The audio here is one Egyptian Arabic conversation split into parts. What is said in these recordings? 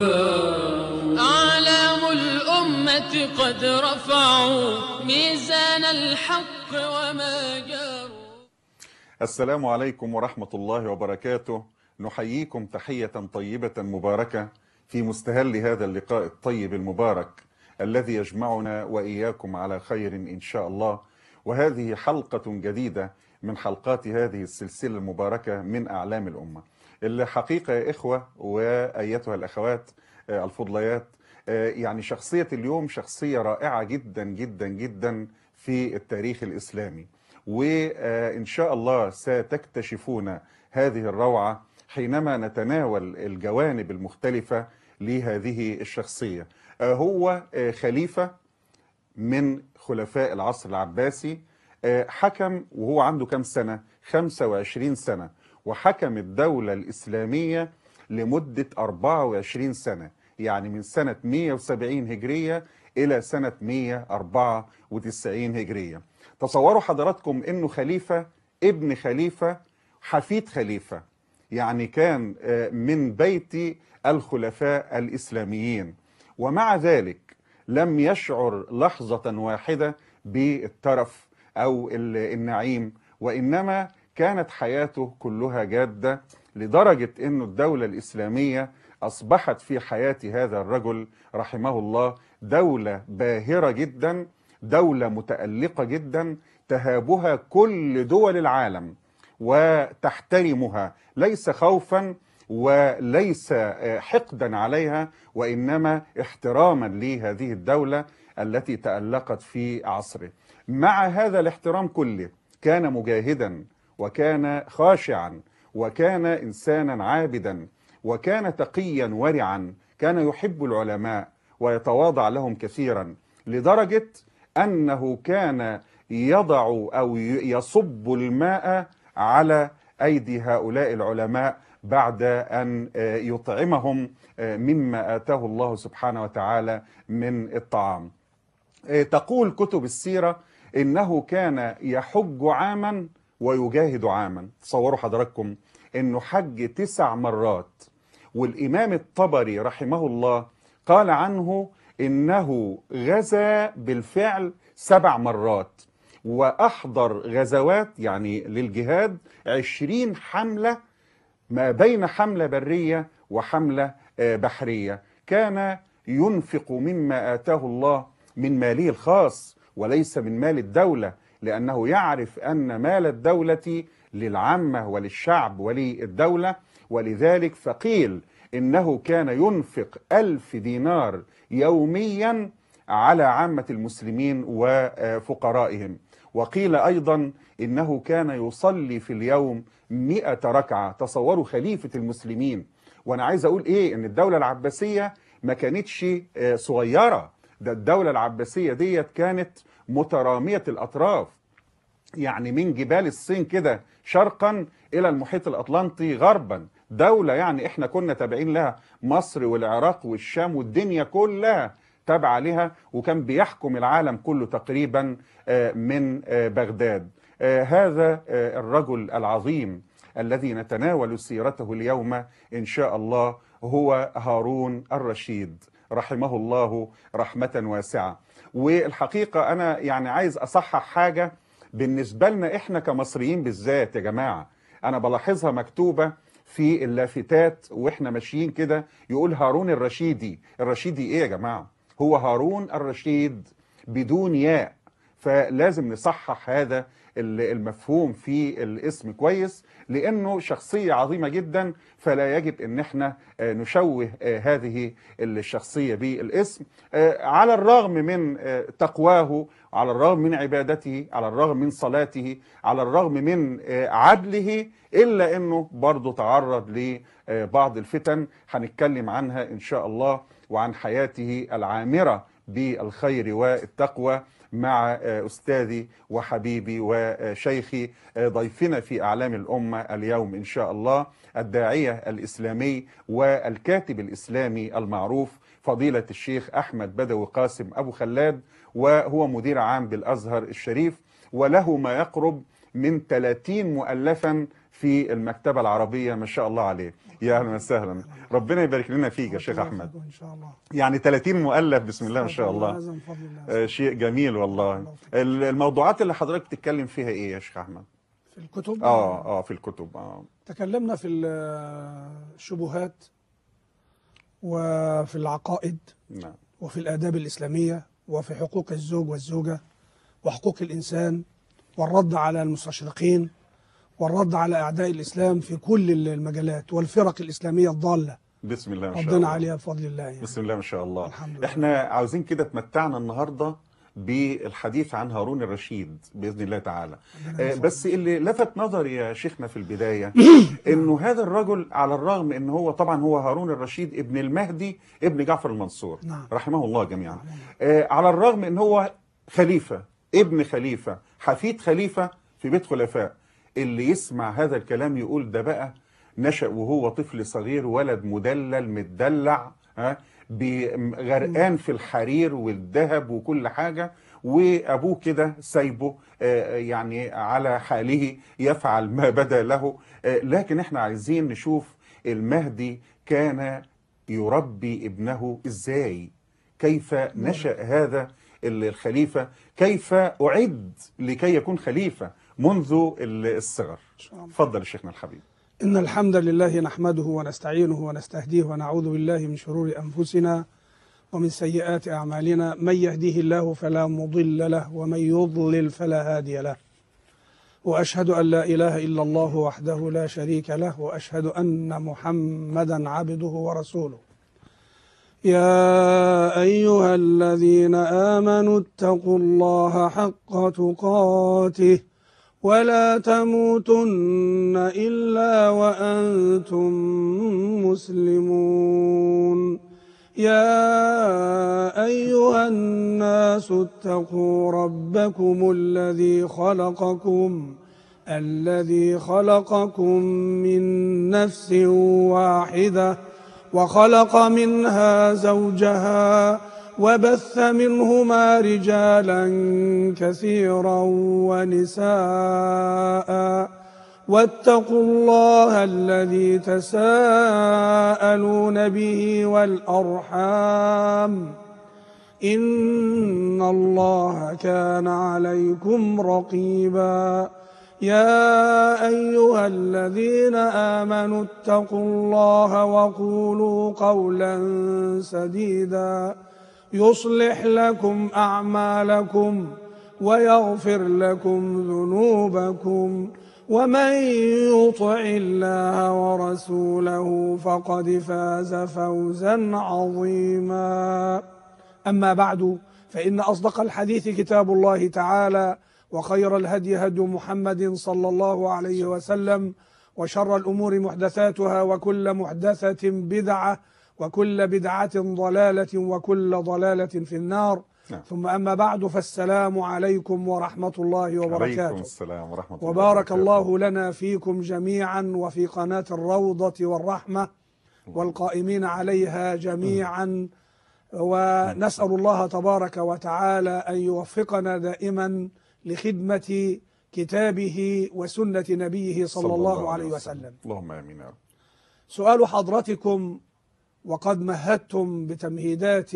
أعلام الأمة قد رفعوا ميزان الحق وما جاروا السلام عليكم ورحمة الله وبركاته نحييكم تحية طيبة مباركة في مستهل هذا اللقاء الطيب المبارك الذي يجمعنا وإياكم على خير إن شاء الله وهذه حلقة جديدة من حلقات هذه السلسلة المباركة من أعلام الأمة الحقيقة يا إخوة وأيتها الأخوات آه، الفضليات آه، يعني شخصية اليوم شخصية رائعة جدا جدا جدا في التاريخ الإسلامي وإن شاء الله ستكتشفون هذه الروعة حينما نتناول الجوانب المختلفة لهذه الشخصية آه، هو آه، خليفة من خلفاء العصر العباسي آه، حكم وهو عنده كم سنة 25 سنة وحكم الدولة الإسلامية لمدة 24 سنة يعني من سنة 170 هجرية إلى سنة 194 هجرية تصوروا حضراتكم أنه خليفة ابن خليفة حفيد خليفة يعني كان آه، من بيت الخلفاء الإسلاميين ومع ذلك لم يشعر لحظة واحدة بالترف أو ال- النعيم وإنما كانت حياته كلها جادة لدرجة أن الدولة الإسلامية أصبحت في حياة هذا الرجل رحمه الله دولة باهرة جدا دولة متألقة جدا تهابها كل دول العالم وتحترمها ليس خوفا وليس آه، حقدا عليها وإنما احتراما لهذه الدولة التي تألقت في عصره مع هذا الاحترام كله كان مجاهدا وكان خاشعا وكان إنسانا عابدا وكان تقيا ورعا كان يحب العلماء ويتواضع لهم كثيرا لدرجة أنه كان يضع أو يصب الماء على أيدي هؤلاء العلماء بعد أن آه، يطعمهم آه، مما آتاه الله سبحانه وتعالى من الطعام آه، تقول كتب السيرة إنه كان يحج عاما ويجاهد عاما تصوروا حضراتكم إنه حج تسع مرات والإمام الطبري رحمه الله قال عنه إنه غزا بالفعل سبع مرات وأحضر غزوات يعني للجهاد عشرين حملة ما بين حملة برية وحملة آه، بحرية كان ينفق مما آتاه الله من ماله الخاص وليس من مال الدولة لأنه يعرف أن مال الدولة للعامة وللشعب وللدولة ولذلك فقيل إنه كان ينفق ألف دينار يوميا على عامة المسلمين وفقرائهم وقيل أيضا إنه كان يصلي في اليوم مئة ركعة تصوروا خليفة المسلمين وأنا عايز أقول إيه إن الدولة العباسية ما كانتش آه، صغيرة ده الدولة العباسية ديت كانت مترامية الأطراف يعني من جبال الصين كده شرقا إلى المحيط الأطلنطي غربا دولة يعني إحنا كنا تابعين لها مصر والعراق والشام والدنيا كلها تابعة لها وكان بيحكم العالم كله تقريبا آه، من آه، بغداد آه، هذا آه، الرجل العظيم الذي نتناول سيرته اليوم إن شاء الله هو هارون الرشيد رحمه الله رحمة واسعة والحقيقة أنا يعني عايز أصحح حاجة بالنسبة لنا إحنا كمصريين بالذات يا جماعة أنا بلاحظها مكتوبة في اللافتات وإحنا ماشيين كده يقول هارون الرشيدي الرشيدي إيه يا جماعة هو هارون الرشيد بدون ياء فلازم نصحح هذا ال- المفهوم في الاسم كويس لانه شخصيه عظيمه جدا فلا يجب ان احنا آه، نشوه آه، هذه الشخصيه بالاسم آه، على الرغم من آه، تقواه على الرغم من عبادته على الرغم من صلاته على الرغم من آه، عدله الا انه برضه تعرض لبعض الفتن هنتكلم عنها ان شاء الله وعن حياته العامره بالخير والتقوى مع آه، أستاذي وحبيبي وشيخي آه، ضيفنا في أعلام الأمة اليوم إن شاء الله الداعية الإسلامي والكاتب الإسلامي المعروف فضيلة الشيخ أحمد بدوي قاسم أبو خلاد وهو مدير عام بالأزهر الشريف وله ما يقرب من 30 مؤلفا في المكتبة العربية ما شاء الله عليه يا أهلا وسهلا ربنا يبارك لنا فيك يا شيخ أحمد ان شاء الله يعني 30 مؤلف بسم الله ما شاء الله هذا من فضل الله آه، شيء جميل والله ال- الموضوعات اللي حضرتك بتتكلم فيها ايه يا شيخ احمد في الكتب اه اه في الكتب اه تكلمنا في ال- الشبهات وفي العقائد نعم وفي الآداب الإسلامية وفي حقوق الزوج والزوجة وحقوق الإنسان والرد على المستشرقين والرد على أعداء الإسلام في كل المجالات والفرق الإسلامية الضالة بسم الله ما شاء ربنا الله عليها بفضل الله يعني. بسم الله ما شاء الله الحمد لله. احنا عاوزين كده تمتعنا النهارده بالحديث عن هارون الرشيد باذن الله تعالى آه، بس اللي لفت نظري يا شيخنا في البدايه انه هذا الرجل على الرغم ان هو طبعا هو هارون الرشيد ابن المهدي ابن جعفر المنصور نعم. رحمه الله جميعا آه، على الرغم ان هو خليفه ابن خليفه حفيد خليفه في بيت خلفاء اللي يسمع هذا الكلام يقول ده بقى نشأ وهو طفل صغير ولد مدلل متدلع ها ب- غرقان في الحرير والذهب وكل حاجة وأبوه كده سايبه آه، يعني على حاله يفعل ما بدا له آه، لكن احنا عايزين نشوف المهدي كان يربي ابنه ازاي كيف نشأ هذا الخليفة كيف أعد لكي يكون خليفة منذ الصغر تفضل يا شيخنا الحبيب إن الحمد لله نحمده ونستعينه ونستهديه ونعوذ بالله من شرور أنفسنا ومن سيئات أعمالنا من يهديه الله فلا مضل له ومن يضلل فلا هادي له وأشهد أن لا إله إلا الله وحده لا شريك له وأشهد أن محمدا عبده ورسوله يا أيها الذين آمنوا اتقوا الله حق تقاته ولا تموتن إلا وأنتم مسلمون يا أيها الناس اتقوا ربكم الذي خلقكم الذي خلقكم من نفس واحدة وخلق منها زوجها وبث منهما رجالا كثيرا ونساء واتقوا الله الذي تساءلون به والأرحام إن الله كان عليكم رقيبا يا أيها الذين آمنوا اتقوا الله وقولوا قولا سديدا يصلح لكم أعمالكم ويغفر لكم ذنوبكم ومن يطع الله ورسوله فقد فاز فوزا عظيما أما بعد فإن أصدق الحديث كتاب الله تعالى وخير الهدي هدي محمد صلى الله عليه وسلم وشر الأمور محدثاتها وكل محدثة بدعة وكل بدعة ضلالة وكل ضلالة في النار نعم. ثم أما بعد فالسلام عليكم ورحمة الله عليكم وبركاته السلام ورحمة الله وبارك وبركاته. الله لنا فيكم جميعا وفي قناة الروضة والرحمة والقائمين عليها جميعا ونسأل الله تبارك وتعالى أن يوفقنا دائما لخدمة كتابه وسنة نبيه صلى الله عليه وسلم اللهم امين يا رب سؤال حضرتكم وقد مهدتم بتمهيدات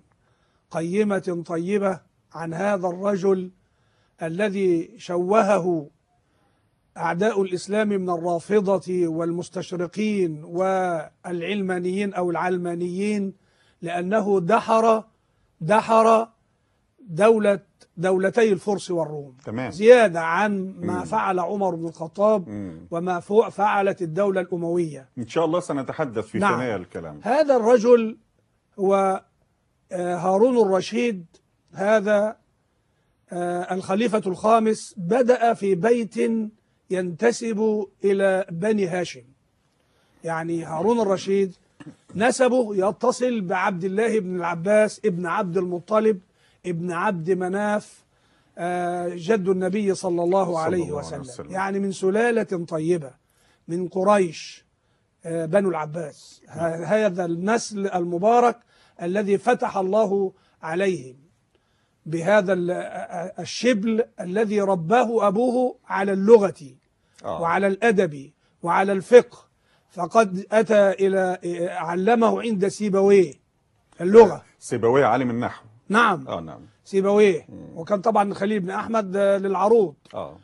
قيمة طيبة عن هذا الرجل الذي شوهه أعداء الإسلام من الرافضة والمستشرقين والعلمانيين أو العلمانيين لأنه دحر دحر دولة دولتي الفرس والروم تمام. زيادة عن ما مم. فعل عمر بن الخطاب مم. وما فوق فعلت الدولة الأموية ان شاء الله سنتحدث في نعم. ثنايا الكلام هذا الرجل هو آه، هارون الرشيد هذا آه، الخليفة الخامس بدأ في بيت ينتسب إلى بني هاشم يعني هارون الرشيد نسبه يتصل بعبد الله بن العباس ابن عبد المطلب ابن عبد مناف آه، جد النبي صلى الله صلى عليه الله عليه وسلم وسلم. يعني من سلالة طيبة من قريش آه، بنو العباس ه- هذا النسل المبارك الذي فتح الله عليهم بهذا ال- آه، الشبل الذي رباه أبوه على اللغة آه. وعلى الأدب وعلى الفقه فقد أتى إلى علمه عند سيبويه اللغة سيبويه عالم النحو نعم اه نعم سيبويه وكان طبعا خليل بن أحمد آه، للعروض اه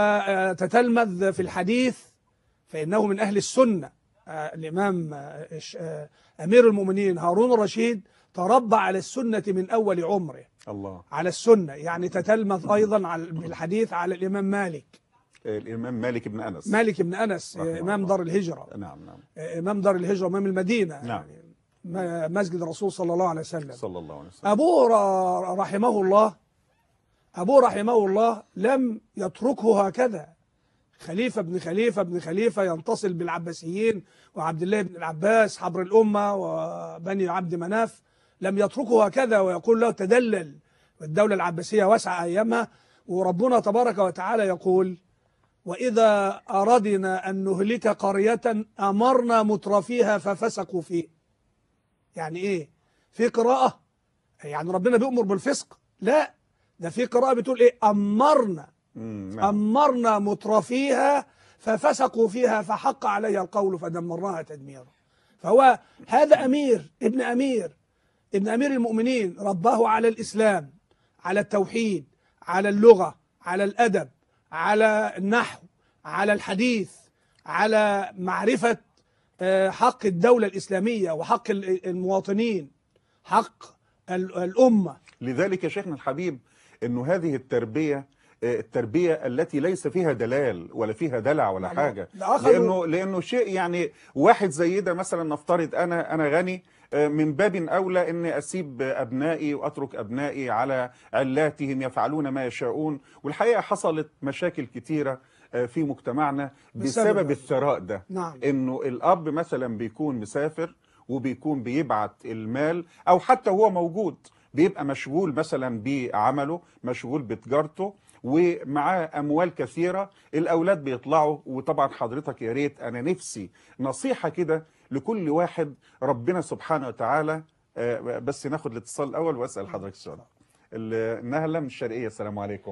وتتلمذ في الحديث فإنه من أهل السنة آه، الإمام آه، ش- آه، أمير المؤمنين هارون الرشيد تربى على السنة من أول عمره الله على السنة يعني تتلمذ أيضا على بالحديث على الإمام مالك الامام مالك بن انس مالك بن أنس رحمه آه، إمام الله. دار الهجرة نعم نعم آه، إمام دار الهجرة إمام المدينة نعم. يعني م- مسجد الرسول صلى الله عليه وسلم صلى الله عليه وسلم أبوه ر- رحمه الله أبوه رحمه الله لم يتركه هكذا خليفة ابن خليفة ابن خليفة ينتصل بالعباسيين وعبد الله بن العباس حبر الأمة وبني عبد مناف لم يتركه هكذا ويقول له تدلل الدولة العباسية واسعة أيامها وربنا تبارك وتعالى يقول وإذا أردنا أن نهلك قرية أمرنا مترفيها ففسقوا فيه يعني إيه في قراءة يعني ربنا بيأمر بالفسق لا ده في قراءة بتقول إيه أمرنا مم، نعم. أمرنا مترفيها ففسقوا فيها فحق عليها القول فدمرناها تدميرا فهو هذا أمير ابن أمير ابن أمير المؤمنين رباه على الإسلام على التوحيد على اللغة على الأدب على النحو على الحديث على معرفة آه، حق الدولة الإسلامية وحق ال- المواطنين حق ال- الأمة لذلك يا شيخنا الحبيب انه هذه التربيه آه، التربيه التي ليس فيها دلال ولا فيها دلع ولا لا، حاجه ده أخذوا- لانه لانه شيء يعني واحد زي ده مثلا نفترض انا انا غني آه، من باب اولى اني اسيب ابنائي واترك ابنائي على علاتهم يفعلون ما يشاءون والحقيقه حصلت مشاكل كتيره آه، في مجتمعنا بسبب بسبب هذا. الثراء ده نعم انه الاب مثلا بيكون مسافر وبيكون بيبعت المال او حتى هو موجود بيبقى مشغول مثلا بعمله مشغول بتجارته ومعاه اموال كثيره الاولاد بيطلعوا وطبعا حضرتك يا ريت انا نفسي نصيحه كده لكل واحد ربنا سبحانه وتعالى آه، بس ناخد الاتصال الاول واسال حضرتك السؤال ال- نهله من الشرقيه السلام عليكم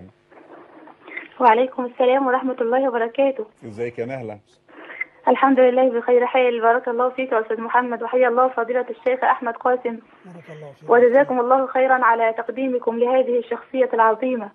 وعليكم السلام ورحمة الله وبركاته ازيك يا نهله الحمد لله بخير حال بارك الله فيك يا أستاذ محمد وحيا الله فضيلة الشيخ أحمد قاسم بارك الله فيك وجزاكم الله خيرا على تقديمكم لهذه الشخصية العظيمة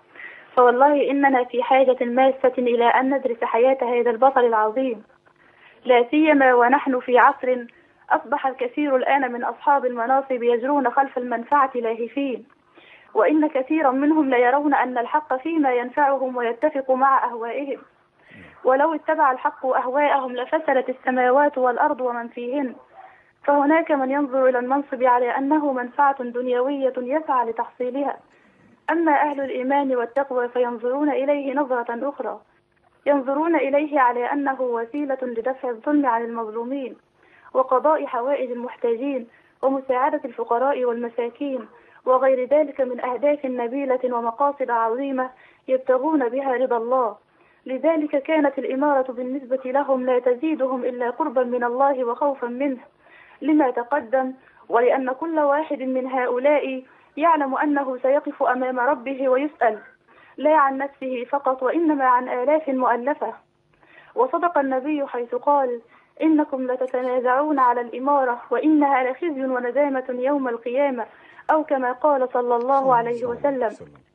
فوالله إننا في حاجة ماسة إلى أن ندرس حياة هذا البطل العظيم لا سيما ونحن في عصر أصبح الكثير الآن من أصحاب المناصب يجرون خلف المنفعة لاهفين وإن كثيرا منهم لا يرون أن الحق فيما ينفعهم ويتفق مع أهوائهم ولو اتبع الحق أهواءهم لفسدت السماوات والأرض ومن فيهن فهناك من ينظر إلى المنصب على أنه منفعة دنيوية يسعى لتحصيلها أما أهل الإيمان والتقوى فينظرون إليه نظرة أخرى ينظرون إليه على أنه وسيلة لدفع الظلم عن المظلومين وقضاء حوائج المحتاجين ومساعدة الفقراء والمساكين وغير ذلك من أهداف نبيلة ومقاصد عظيمة يبتغون بها رضا الله لذلك كانت الإمارة بالنسبة لهم لا تزيدهم إلا قربا من الله وخوفا منه لما تقدم ولأن كل واحد من هؤلاء يعلم أنه سيقف أمام ربه ويسأل لا عن نفسه فقط وإنما عن آلاف مؤلفة وصدق النبي حيث قال إنكم لتتنازعون على الإمارة وإنها لخزي وندامة يوم القيامة أو كما قال صلى الله عليه وسلم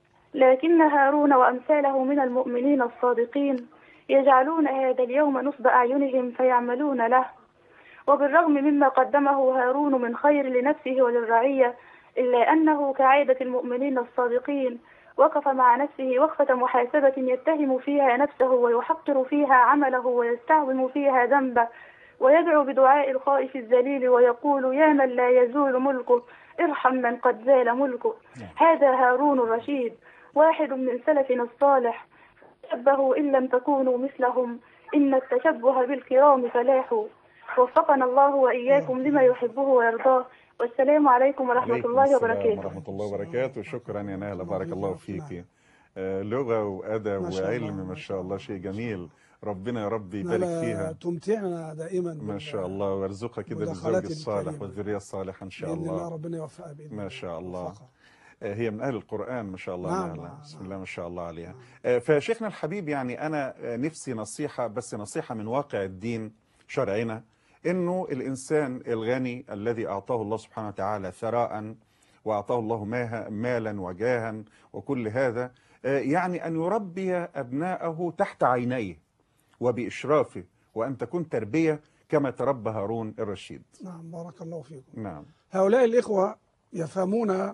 لكن هارون وأمثاله من المؤمنين الصادقين يجعلون هذا اليوم نصب أعينهم فيعملون له وبالرغم مما قدمه هارون من خير لنفسه وللرعية إلا أنه كعادة المؤمنين الصادقين وقف مع نفسه وقفة محاسبة يتهم فيها نفسه ويحقر فيها عمله ويستعظم فيها ذنبه ويدعو بدعاء الخائف الذليل ويقول يا من لا يزول ملكه ارحم من قد زال ملكه هذا هارون الرشيد واحد من سلفنا الصالح تشبهوا إن لم تكونوا مثلهم إن التشبه بالكرام فلاح وفقنا الله وإياكم لما يحبه ويرضاه والسلام عليكم ورحمة عليكم الله السلام وبركاته ورحمة الله وبركاته شكرا يا نهلة بارك الله الله فيك آه، لغة وأدب ما شاء الله، وعلم ما ما شاء شاء الله الله. شيء جميل ربنا يا رب يبارك لا فيها تمتعنا دائما ما بال- شاء الله ويرزقها كده بالزوج مداخلات الصالح الكريمة. والذرية الصالحة إن شاء بإذن الله الله ربنا يوفقها بإذن ما الله شاء الله. ويوفقها. آه، هي من أهل القرآن ما شاء الله نعم، نعم. نعم. بسم الله ما شاء الله عليها آه، فشيخنا الحبيب يعني أنا آه، نفسي نصيحة بس نصيحة من واقع الدين شرعنا إنه الإنسان الغني الذي أعطاه الله سبحانه وتعالى ثراء وأعطاه الله ماها- مالا وجاها وكل هذا آه، يعني أن يربي أبناءه تحت عينيه وبإشرافه وأن تكون تربية كما تربى هارون الرشيد نعم بارك الله فيكم نعم هؤلاء الإخوة يفهمون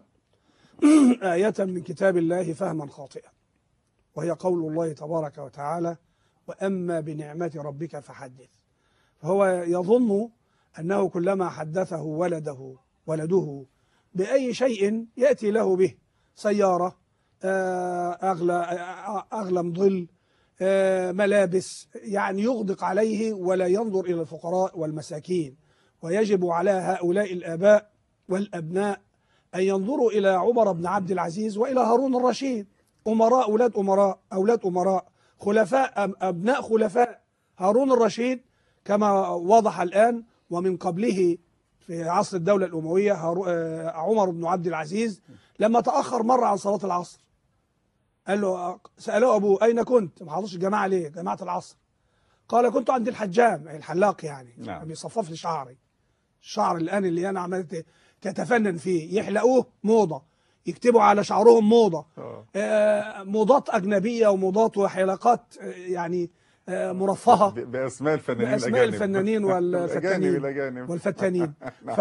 آية من كتاب الله فهما خاطئا وهي قول الله تبارك وتعالى وأما بنعمة ربك فحدث فهو يظن أنه كلما حدثه ولده ولده بأي شيء يأتي له به سيارة آه، أغلى آه، أغلى ظل آه، ملابس يعني يغدق عليه ولا ينظر إلى الفقراء والمساكين ويجب على هؤلاء الآباء والأبناء أن ينظروا إلى عمر بن عبد العزيز وإلى هارون الرشيد أمراء أولاد أمراء أولاد أمراء خلفاء أم- أبناء خلفاء هارون الرشيد كما وضح الآن ومن قبله في عصر الدولة الأموية هارو- آه، عمر بن عبد العزيز لما تأخر مرة عن صلاة العصر قال له سألوه أبوه أين كنت؟ ما حضرش الجماعة ليه؟ جماعة العصر قال كنت عند الحجام أي الحلاق يعني نعم. بيصفف لي شعري الشعر الآن اللي أنا عملت تتفنن فيه يحلقوه موضة يكتبوا على شعرهم موضة آه. آه، موضات أجنبية وموضات وحلقات آه، يعني آه، مرفهة ب- بأسماء الفنانين بأسماء الأجانب. الفنانين والفتانين الأجانب الأجانب والفتانين نعم.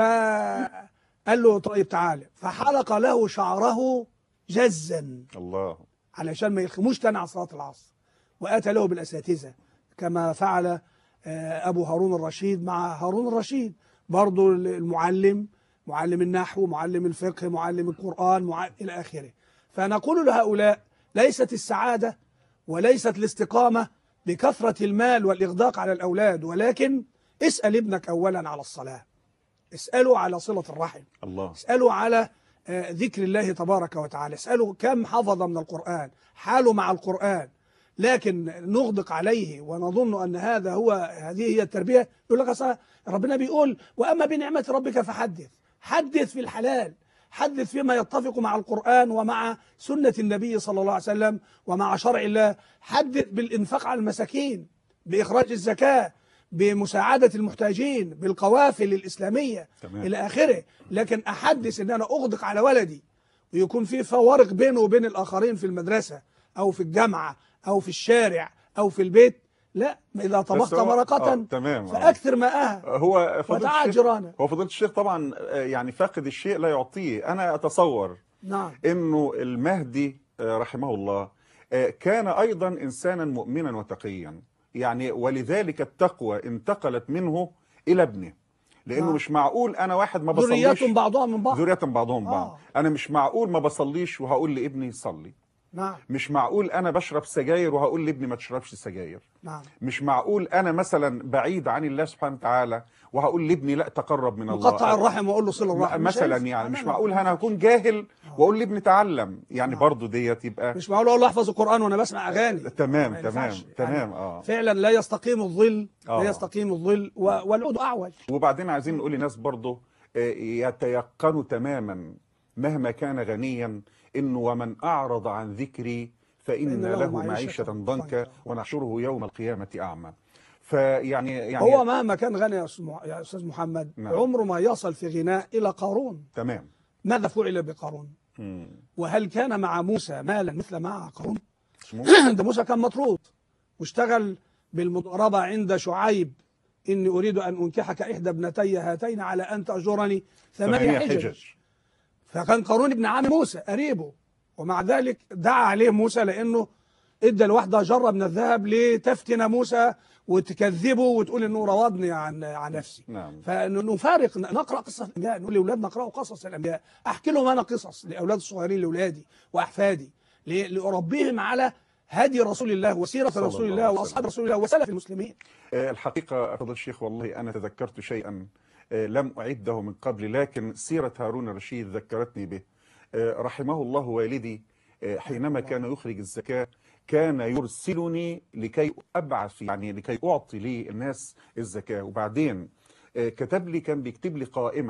فقال له طيب تعالى فحلق له شعره جزا الله علشان ما يلخموش تاني على صلاة العصر وأتى له بالأساتذة كما فعل آه، أبو هارون الرشيد مع هارون الرشيد برضو المعلم معلم النحو معلم الفقه معلم القرآن مع... إلى آخره فنقول لهؤلاء ليست السعادة وليست الاستقامة بكثرة المال والإغداق على الأولاد ولكن اسأل ابنك أولا على الصلاة اسأله على صلة الرحم الله اسألوا على آه، ذكر الله تبارك وتعالى اسألوا كم حفظ من القرآن حاله مع القرآن لكن نغدق عليه ونظن أن هذا هو هذه هي التربية يقول لك أصلا ربنا بيقول وأما بنعمة ربك فحدث حدث في الحلال حدث فيما يتفق مع القرآن ومع سنة النبي صلى الله عليه وسلم ومع شرع الله حدث بالإنفاق على المساكين بإخراج الزكاة بمساعدة المحتاجين بالقوافل الإسلامية تمام. إلى آخره لكن أحدث أن أنا أغدق على ولدي ويكون في فوارق بينه وبين الآخرين في المدرسة أو في الجامعة أو في الشارع أو في البيت لا إذا طبخت هو- مرقة آه، تمام آه. فأكثر ماءها هو فضيلة ودعا الشيخ جيرانه هو فضيلة الشيخ طبعا آه، يعني فاقد الشيء لا يعطيه أنا أتصور نعم انه المهدي آه، رحمه الله آه، كان ايضا انسانا مؤمنا وتقيا يعني ولذلك التقوى انتقلت منه الى ابنه لانه نعم. مش معقول انا واحد ما ذريات بصليش بعضها من بعض ذرية بعضهم بعض آه. انا مش معقول ما بصليش وهقول لابني صلي نعم مش معقول انا بشرب سجاير وهقول لابني ما تشربش سجاير نعم مش معقول انا مثلا بعيد عن الله سبحانه وتعالى وهقول لابني لا تقرب من الله مقطع الرحم وأقول له صل الرحم مش مثلا هينفع. يعني مش لا، معقول لا. انا هكون جاهل واقول لابني تعلم يعني نعم. برضو ديت يبقى مش معقول أقول له احفظ القرآن وأنا بسمع أغاني تمام ما تمام ينفعش. تمام يعني اه فعلا لا يستقيم الظل آه. لا يستقيم الظل و- والعود أعوج وبعدين عايزين نقول لناس برضو آه، يتيقنوا تماما مهما كان غنيا انه ومن اعرض عن ذكري فان فإن له له معيشة معيشة ضنكا ضنكا. ونحشره يوم القيامة اعمى فيعني يعني هو مهما كان غني يا أستاذ مح- يا أستاذ محمد نعم. عمره ما يصل في غناء إلى قارون تمام ماذا فعل بقارون مم. وهل كان مع موسى مالا مثل مع قارون اسمه ده موسى كان مطرود واشتغل بالمضاربة عند شعيب إني أريد أن أنكحك إحدى ابنتي هاتين على أن تأجرني ثمانية حجج فكان قارون ابن عم موسى قريبه ومع ذلك دعا عليه موسى لأنه ادى الواحدة جرة من الذهب لتفتن موسى وتكذبه وتقول انه راودني عن عن نفسي نعم فنفارق نقرا قصص الانبياء نقول لاولادنا اقراوا قصص الانبياء احكي لهم انا قصص لاولاد الصغيرين لاولادي واحفادي ل- لاربيهم على هدي رسول الله وسيره صلى رسول الله الله عليه واصحاب رسول الله وسلف المسلمين آه، الحقيقة فضل الشيخ والله أنا تذكرت شيئا آه، لم أعده من قبل لكن سيرة هارون الرشيد ذكرتني به آه، رحمه الله والدي آه، حينما كان يخرج الزكاة كان يرسلني لكي أبعث يعني لكي أعطي للناس الزكاة وبعدين آه، كتب لي كان بيكتب لي قائمة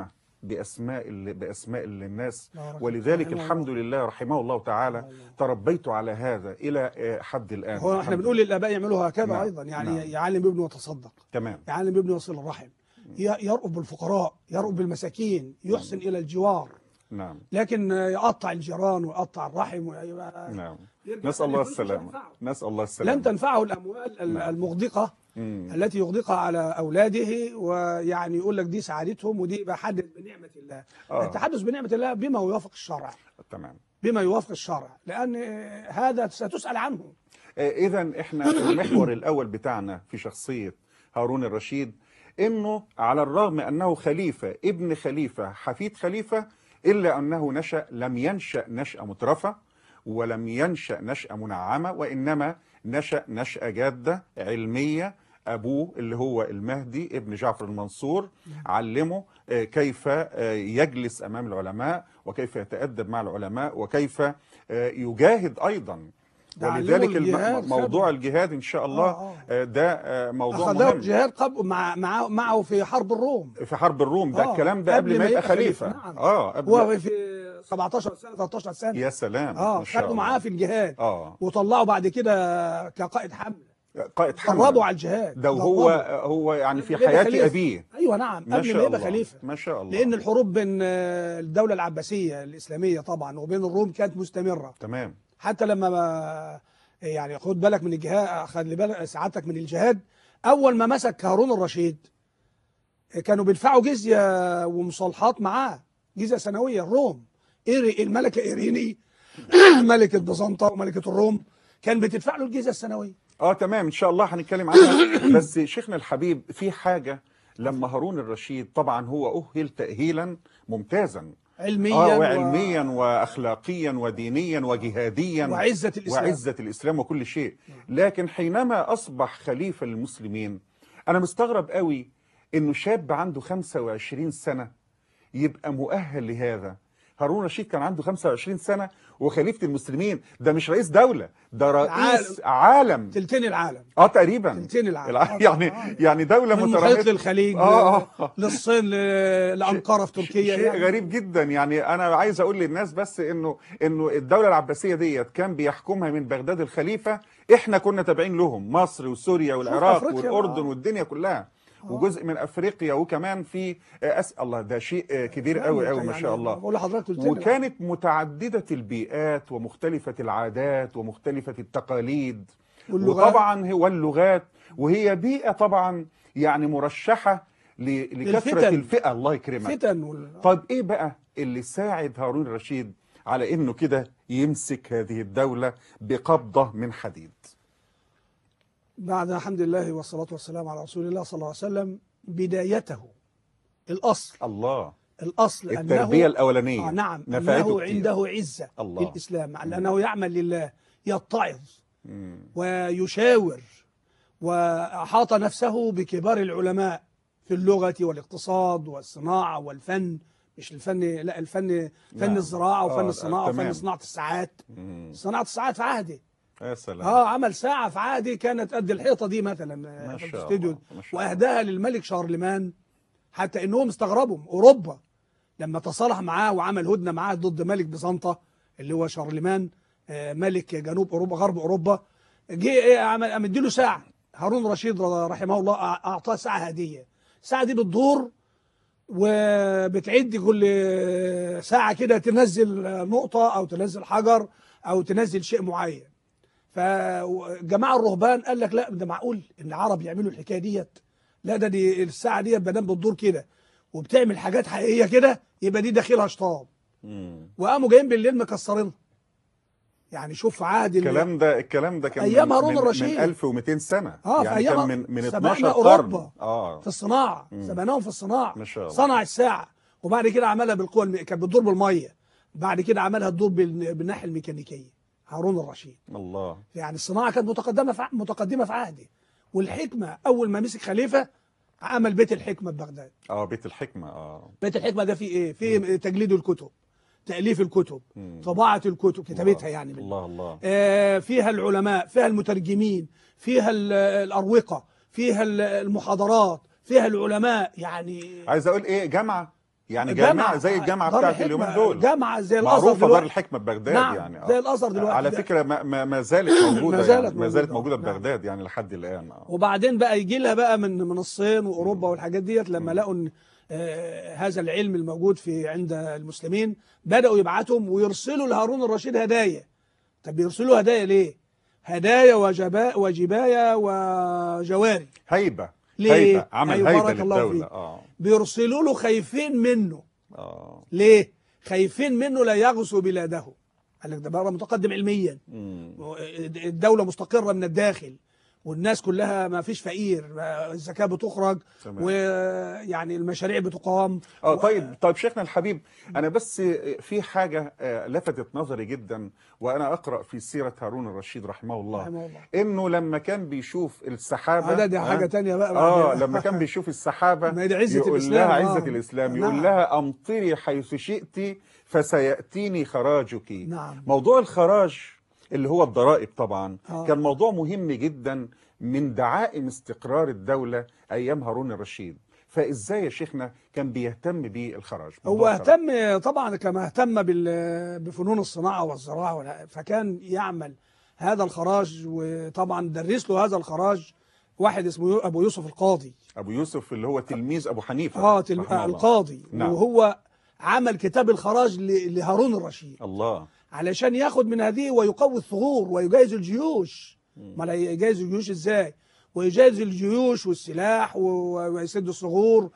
باسماء ال- باسماء الناس بارك ولذلك رحمه الحمد الله. لله رحمه الله تعالى الله. تربيت على هذا الى آه، حد الان هو احنا الحمد بنقول للاباء يعملوا هكذا نعم. ايضا يعني نعم. يعلم ابنه وتصدق تمام يعلم ابنه يصل الرحم ي- يرأف بالفقراء يرأف بالمساكين يحسن الى الجوار نعم لكن يقطع الجيران ويقطع الرحم ويبقى نعم يرجع نسال الله تاني فلوسه مش السلامه هتنفعه. نسال الله السلامه لن تنفعه الاموال ال- نعم. المغدقه مم. التي يغدقها على اولاده ويعني يقول لك دي سعادتهم ودي بحدث بنعمه الله آه. التحدث بنعمه الله بما يوافق الشرع تمام بما يوافق الشرع لان هذا ستسال عنه إذا إحنا المحور الأول بتاعنا في شخصية هارون الرشيد إنه على الرغم أنه خليفة ابن خليفة حفيد خليفة إلا أنه نشأ لم ينشأ نشأة مترفة ولم ينشأ نشأة منعمة وإنما نشأ نشأة جادة علمية أبوه اللي هو المهدي ابن جعفر المنصور علمه آه، كيف آه، يجلس أمام العلماء وكيف يتأدب مع العلماء وكيف آه، يجاهد أيضا ده علمه ولذلك الم- الجهاد موضوع خده. الجهاد ان شاء الله آه، آه، ده آه، موضوع اخذه مهم الجهاد قبل مع مع معه في حرب الروم في حرب الروم ده آه، الكلام ده قبل ما يبقى خليفه نعم. اه قبل هو في 17 سنه 13 سنه يا سلام اه ما شاء خدوا الله. معاه في الجهاد اه وطلعوا بعد كده كقائد حمله قائد دربوا حمله على الجهاد ده وهو دربوا. هو يعني في قبل ما يبقى حياه خليفة. ابيه ايوه نعم ما قبل شاء ما يبقى الله خليفه ما شاء الله لان الحروب بين آه، الدوله العباسيه الاسلاميه طبعا وبين الروم كانت مستمره تمام حتى لما ما يعني خد بالك من الجهاد خد بالك سعادتك من الجهاد اول ما مسك هارون الرشيد كانوا بيدفعوا جزيه ومصالحات معاه جزيه سنويه الروم إيري الملكه ايريني ملكه بيزنطه وملكه الروم كان بتدفع له الجزيه السنويه اه تمام ان شاء الله هنتكلم عنها بس شيخنا الحبيب في حاجه لما هارون الرشيد طبعا هو اهل تاهيلا ممتازا علميا اه و- وعلميا واخلاقيا ودينيا وجهاديا وعزه الاسلام وعزة الإسلام وكل شيء لكن حينما أصبح خليفة للمسلمين أنا مستغرب قوي إنه شاب عنده 25 سنة يبقى مؤهل لهذا هارون رشيد كان عنده 25 سنة وخليفة المسلمين ده مش رئيس دولة ده رئيس عالم تلتين العالم اه تقريبا تلتين العالم الع- آه، يعني آه. يعني دولة من المحيط مترامسة للخليج آه، آه. للصين ل- لأنقرة في تركيا شيء يعني. غريب جدا يعني انا عايز اقول للناس بس انه انه الدوله العباسيه ديت كان بيحكمها من بغداد الخليفه احنا كنا تابعين لهم مصر وسوريا والعراق أفريقيا والاردن بقى. والدنيا كلها وجزء من افريقيا وكمان في أس... الله ده شيء آه، كبير قوي قوي ما يعني شاء الله بقول لحضرتك تلتين العالم. وكانت متعدده البيئات ومختلفه العادات ومختلفه التقاليد واللغات. وطبعا هو اللغات وهي بيئه طبعا يعني مرشحه ل- لكثره للفتن. الفئه الله يكرمك فتن وال... طيب ايه بقى اللي ساعد هارون الرشيد على انه كده يمسك هذه الدولة بقبضة من حديد بعد الحمد لله والصلاة والسلام على رسول الله صلى الله عليه وسلم بدايته الأصل الله الأصل التربية أنه الأولانية آه نعم نفعته أنه كتير. عنده عزة الله. في الإسلام على أنه يعمل لله يتعظ مم. ويشاور وأحاط نفسه بكبار العلماء في اللغة والاقتصاد والصناعة والفن مش الفن لا الفن فن نعم. الزراعة وفن آه، الصناعة تمام. وفن صناعة الساعات مم. صناعة الساعات في عهده يا سلام اه عمل ساعة في عهده كانت قد الحيطة دي مثلا ما في شاء الاستوديو الله، ما شاء الله. واهداها للملك شارلمان حتى انهم استغربوا اوروبا لما تصالح معاه وعمل هدنه معاه ضد ملك بيزنطه اللي هو شارلمان آه، ملك جنوب اوروبا غرب اوروبا جه ايه عمل قام اديله ساعه هارون رشيد رحمه الله أع- اعطاه ساعه هديه الساعه دي بتدور وبتعد كل ساعه كده تنزل نقطه او تنزل حجر او تنزل شيء معين فجماعه الرهبان قال لك لا ده معقول ان العرب يعملوا الحكايه ديت لا ده دي الساعه ديت ما دام بتدور كده وبتعمل حاجات حقيقيه كده يبقى دي داخلها شطاب مم. وقاموا جايين بالليل مكسرينها يعني شوف في عهد ال- الكلام ده الكلام ده كان أيام من- هارون من, الرشيد. من 1200 سنة آه، في يعني أيام كان من من سبقنا 12 قرن أوروبا. اه في الصناعه مم. سبناهم في الصناعه ما شاء الله. صنع الساعه وبعد كده عملها بالقوه الم... كانت بتدور بالميه بعد كده عملها تدور بال... بالناحيه الميكانيكيه هارون الرشيد الله يعني الصناعه كانت متقدمه في ع- متقدمه في عهده والحكمه اول ما مسك خليفه عمل بيت الحكمه ببغداد اه بيت الحكمة اه بيت الحكمه ده فيه ايه فيه تجليد الكتب تاليف الكتب مم. طباعه الكتب كتابتها الله. يعني بالله. الله الله آه، فيها العلماء فيها المترجمين فيها ال- الأروقة فيها ال- المحاضرات فيها العلماء يعني عايز اقول ايه جامعة يعني جامعه زي الجامعه دار بتاعت الحكمة، اليومين دول جامعه زي الازهر معروفه دار دلوقتي الحكمه ببغداد نعم يعني آه. زي الازهر دلوقتي على ده. فكره ما, ما, ما زالت موجوده ما زالت يعني ما زالت موجودة. موجوده نعم. ببغداد يعني لحد الان آه. وبعدين بقى يجي لها بقى من من الصين واوروبا والحاجات ديت لما لقوا ان آه، هذا العلم الموجود في عند المسلمين بداوا يبعتهم ويرسلوا لهارون الرشيد هدايا طب بيرسلوا هدايا ليه؟ هدايا وجباء وجبايا وجواري هيبه ليه؟ هيبه عمل أيوة، هيبه بارك الله للدوله فيك. اه بيرسلوا له خايفين منه اه ليه؟ خايفين منه لا يغزو بلاده قال لك ده بره متقدم علميا مم. الدولة مستقرة من الداخل والناس كلها ما فيش فقير الزكاة بتخرج تمام. ويعني المشاريع بتقام اه طيب طيب شيخنا الحبيب انا بس في حاجه آه، لفتت نظري جدا وانا اقرا في سيره هارون الرشيد رحمه الله رحمه الله. انه لما كان بيشوف السحابه آه، ده- دي حاجة آه، تانية بقى اه بعد- لما كان بيشوف السحابه ما هي دي عزة يقول الإسلام، لها آه. عزه الاسلام نعم. يقول لها امطري حيث شئت فسياتيني خراجك نعم. موضوع الخراج اللي هو الضرائب طبعا آه. كان موضوع مهم جدا من دعائم استقرار الدوله ايام هارون الرشيد فازاي يا شيخنا كان بيهتم بالخراج هو موضوع الخراج. اهتم طبعا كما اهتم بال- بفنون الصناعة والزراعة والع- فكان يعمل هذا الخراج وطبعا درس له هذا الخراج واحد اسمه يو- ابو يوسف القاضي ابو يوسف اللي هو تلميذ ابو حنيفه اه تل... رحمه آه الله. القاضي نعم. وهو عمل كتاب الخراج ل... لهارون الرشيد الله علشان ياخد من هذه ويقوي الثغور ويجهز الجيوش ما لا يجهز الجيوش ازاي ويجهز الجيوش والسلاح و- ويسد الثغور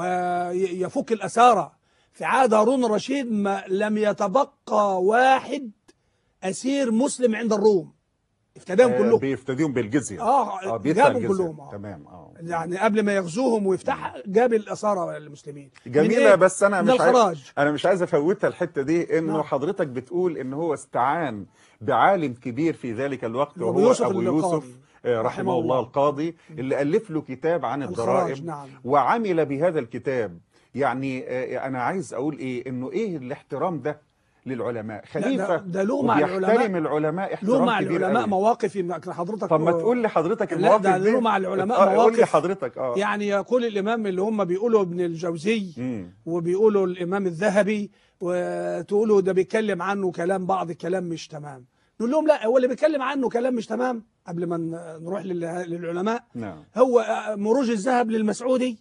ويفك الأسارة في عهد هارون الرشيد ما لم يتبقى واحد أسير مسلم عند الروم افتداهم آه، كلهم بيفتديهم بالجزيه اه بيدفع جابهم الجزية. كلهم آه. تمام اه يعني قبل ما يغزوهم ويفتح جاب الأسارة للمسلمين من جميله إيه؟ بس انا من مش عايز الخراج انا مش عايز افوتها الحته دي انه نعم. حضرتك بتقول ان هو استعان بعالم كبير في ذلك الوقت أبو وهو يوسف ابو القاضي. يوسف آه، رحمه رحمه الله الله. القاضي اللي الف له كتاب عن الخراج، الضرائب نعم. وعمل بهذا الكتاب يعني آه، انا عايز اقول ايه انه ايه الاحترام ده للعلماء خليفه ده له مع وبيحترم العلماء العلماء له احترام مع كبير العلماء قوي. مواقف يمكن حضرتك طب ما تقول لي حضرتك لا، المواقف ده دي له مع العلماء آه، قول لي مواقف. حضرتك اه يعني يقول الإمام اللي هم بيقولوا ابن الجوزي مم. وبيقولوا الإمام الذهبي وتقولوا ده بيتكلم عنه كلام بعض الكلام مش تمام نقول لهم لا هو اللي بيتكلم عنه كلام مش تمام قبل ما ن- نروح لل- للعلماء نعم هو مروج الذهب للمسعودي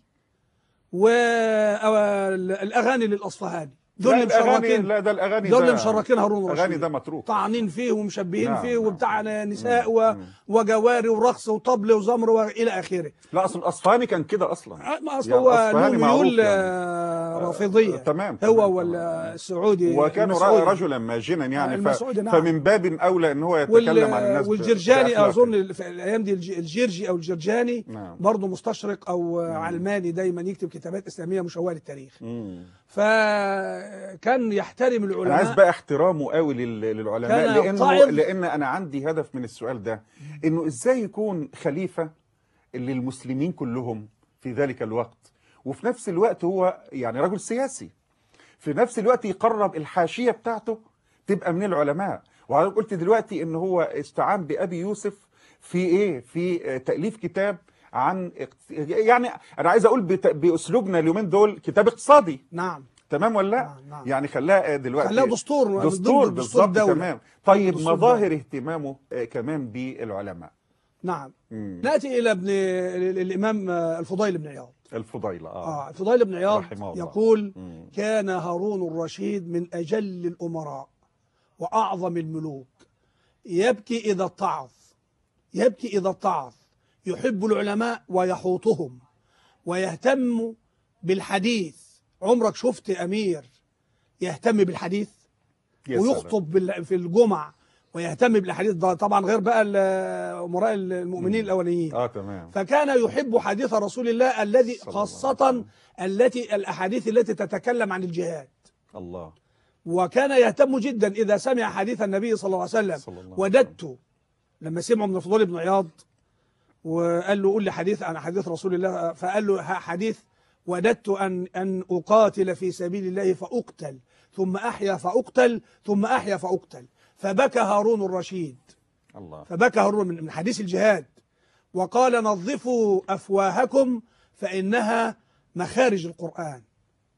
والأغاني للأصفهاني دول لا اللي الأغاني مشركين لا ده الأغاني دول اللي ده- مشركين هارون الأغاني الرشيد ده متروك طعنين فيه ومشبهين نعم، فيه نعم. وبتاع نساء مم، و... مم. وجواري ورقص وطبل وزمر والى اخره لا اصل الاصفهاني كان كده اصلا ما اصل يعني هو أصفهاني له معروف ميول يعني. آه، رافضيه آه، تمام تمام، هو تمام. والسعودي وكانوا المسعودي. رجلا ماجنا يعني ف... المسعودي، نعم. فمن باب اولى ان هو وال... يتكلم عن الناس ب- والجرجاني بأخلاقه. اظن في الايام دي الج- الجرجي او الجرجاني نعم. برضه مستشرق او علماني دايما يكتب كتابات اسلاميه مشوهه للتاريخ مم. فكان يحترم انا عايز العلماء بقى احترامه قوي لل- للعلماء كان لانه يتعظ. لان انا عندي هدف من السؤال ده انه ازاي يكون خليفه للمسلمين كلهم في ذلك الوقت وفي نفس الوقت هو يعني رجل سياسي في نفس الوقت يقرب الحاشيه بتاعته تبقى من العلماء وحضرتك قلت دلوقتي ان هو استعان بابي يوسف في ايه في آه، تاليف كتاب عن اقت- يعني انا عايز اقول بت- باسلوبنا اليومين دول كتاب اقتصادي نعم تمام ولا لا؟ نعم، نعم. يعني خلاها دلوقتي خلاها دستور من دستور ضمن دستور بالظبط الدولة. تمام طيب دستور مظاهر اهتمامه آه، كمان بالعلماء نعم مم. ناتي الى ابن الامام الفضيل بن عياض الفضيلة اه, آه الفضيل بن عياض رحمه الله. يقول مم. كان هارون الرشيد من أجل الأمراء وأعظم الملوك يبكي إذا اتعظ يبكي إذا اتعظ يحب العلماء ويحوطهم ويهتم بالحديث عمرك شفت أمير يهتم بالحديث يا سلام. ويخطب بال- في الجمع ويهتم بالحديث ده طبعا غير بقى ال- أمراء المؤمنين الأوليين اه تمام فكان يحب حديث رسول الله الذي صلى الله عليه خاصة وسلم. التي الأحاديث التي تتكلم عن الجهاد الله وكان يهتم جدا إذا سمع حديث النبي صلى الله عليه وسلم صلى الله عليه وددت لما سمعوا من الفضول بن عياض وقال له قول لي حديث عن حديث رسول الله فقال له ها- حديث وددت أن أن أقاتل في سبيل الله فأقتل ثم أحيا فأقتل ثم أحيا فأقتل فبكى هارون الرشيد الله فبكى هارون من من حديث الجهاد وقال نظفوا أفواهكم فإنها مخارج القرآن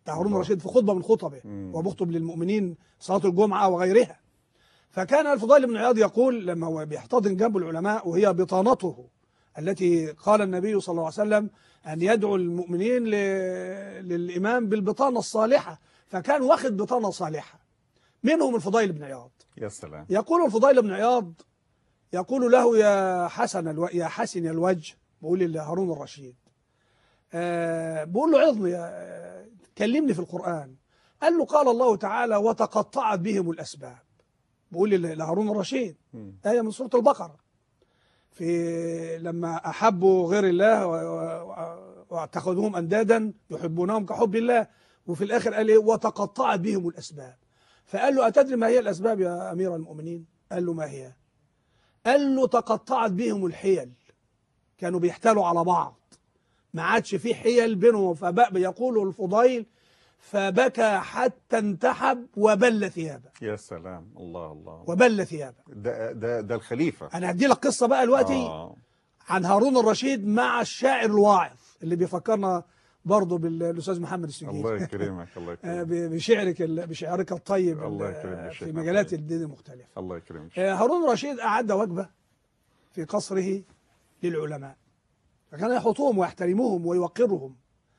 ده هارون الله. الرشيد في خطبة من خطبه مم. وبيخطب للمؤمنين صلاة الجمعة وغيرها فكان الفضيل بن عياض يقول لما هو بيحتضن جنب العلماء وهي بطانته التي قال النبي صلى الله عليه وسلم أن يدعو المؤمنين ل... للإمام بالبطانة الصالحة فكان واخد بطانة صالحة منهم الفضيل بن عياض يا سلام يقول الفضيل بن عياض يقول له يا حسن الو... يا حسن الوجه بقول لهارون الرشيد آه بقول له عظني يا- كلمني في القرآن قال له قال الله تعالى وتقطعت بهم الأسباب بقول ل- لهارون الرشيد مم. آية من سورة البقرة في لما أحبوا غير الله و- و- واتخذوهم أندادا يحبونهم كحب الله وفي الآخر قال إيه وتقطعت بهم الأسباب فقال له أتدري ما هي الأسباب يا أمير المؤمنين قال له ما هي قال له تقطعت بهم الحيل كانوا بيحتالوا على بعض ما عادش في حيل بينهم فبقى يقول الفضيل فبكى حتى انتحب وبل ثيابه يا سلام الله الله وبل ثيابه ده ده ده الخليفة انا هدي لك قصه بقى دلوقتي آه. عن هارون الرشيد مع الشاعر الواعظ اللي بيفكرنا برضه بالاستاذ محمد السجين الله يكرمك الله آه، يكرمك ب- بشعرك ال- بشعرك الطيب الله ال- يكرمك يا في شيخ مجالات محمد. الدين المختلفه الله يكرمك آه، هارون الرشيد أعد وجبة في قصره للعلماء فكان يحطوهم ويحترموهم ويوقرهم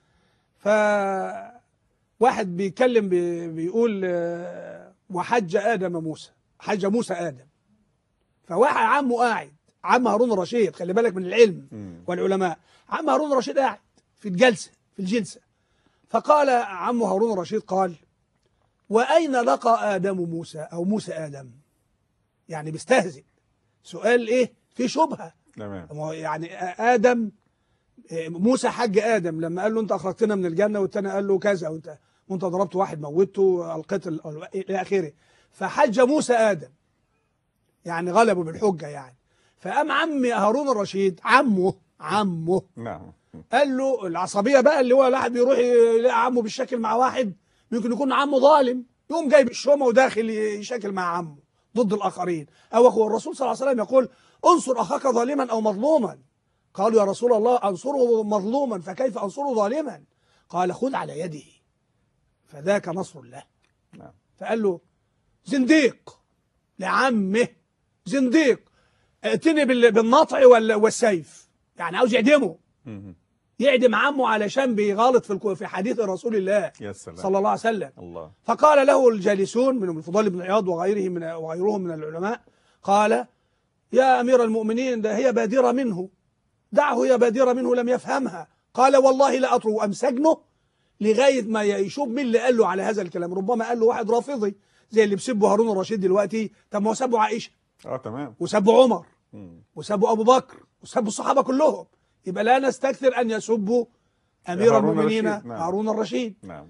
فواحد بيتكلم بي- بيقول آه، وحج آدم موسى حج موسى آدم فواحد عمه قاعد عم هارون الرشيد خلي بالك من العلم مم. والعلماء عم هارون الرشيد قاعد في الجلسة في الجلسة فقال عم هارون الرشيد قال وأين لقى آدم موسى أو موسى آدم يعني بيستهزئ سؤال إيه في شبهة تمام ما هو يعني آدم إيه، موسى حج آدم لما قال له أنت أخرجتنا من الجنة والتاني قال له كذا وأنت وأنت ضربت واحد موته ألقيت ال- إلى آخره فحج موسى آدم يعني غلبه بالحجة يعني فقام عم هارون الرشيد عمه عمه نعم قال له العصبيه بقى اللي هو الواحد بيروح يلاقي عمه بالشكل مع واحد ممكن يكون عمه ظالم يقوم جايب الشومه وداخل يشكل مع عمه ضد الاخرين او اخوه الرسول صلى الله عليه وسلم يقول انصر اخاك ظالما او مظلوما قالوا يا رسول الله انصره مظلوما فكيف انصره ظالما قال خذ على يده فذاك نصر الله نعم فقال له زنديق لعمه زنديق ائتني بال- بالنطع وال- والسيف يعني عاوز يعدمه مم. يعدم عمه علشان بيغالط في الكو- في حديث رسول الله يا سلام صلى الله عليه وسلم الله فقال له الجالسون منهم الفضيل بن عياض وغيره من وغيرهم من العلماء قال يا امير المؤمنين ده هي بادره منه دعه هي بادره منه لم يفهمها قال والله لا اطرو امسجنه لغايه ما يشوف مين اللي قال له على هذا الكلام ربما قال له واحد رافضي زي اللي بيسبوا هارون الرشيد دلوقتي طب ما هو سبوا عائشه اه تمام وسبوا عمر مم. وسبوا ابو بكر وسبوا الصحابه كلهم يبقى لا نستكثر ان يسبوا امير هارون المؤمنين الرشيد، نعم. هارون الرشيد نعم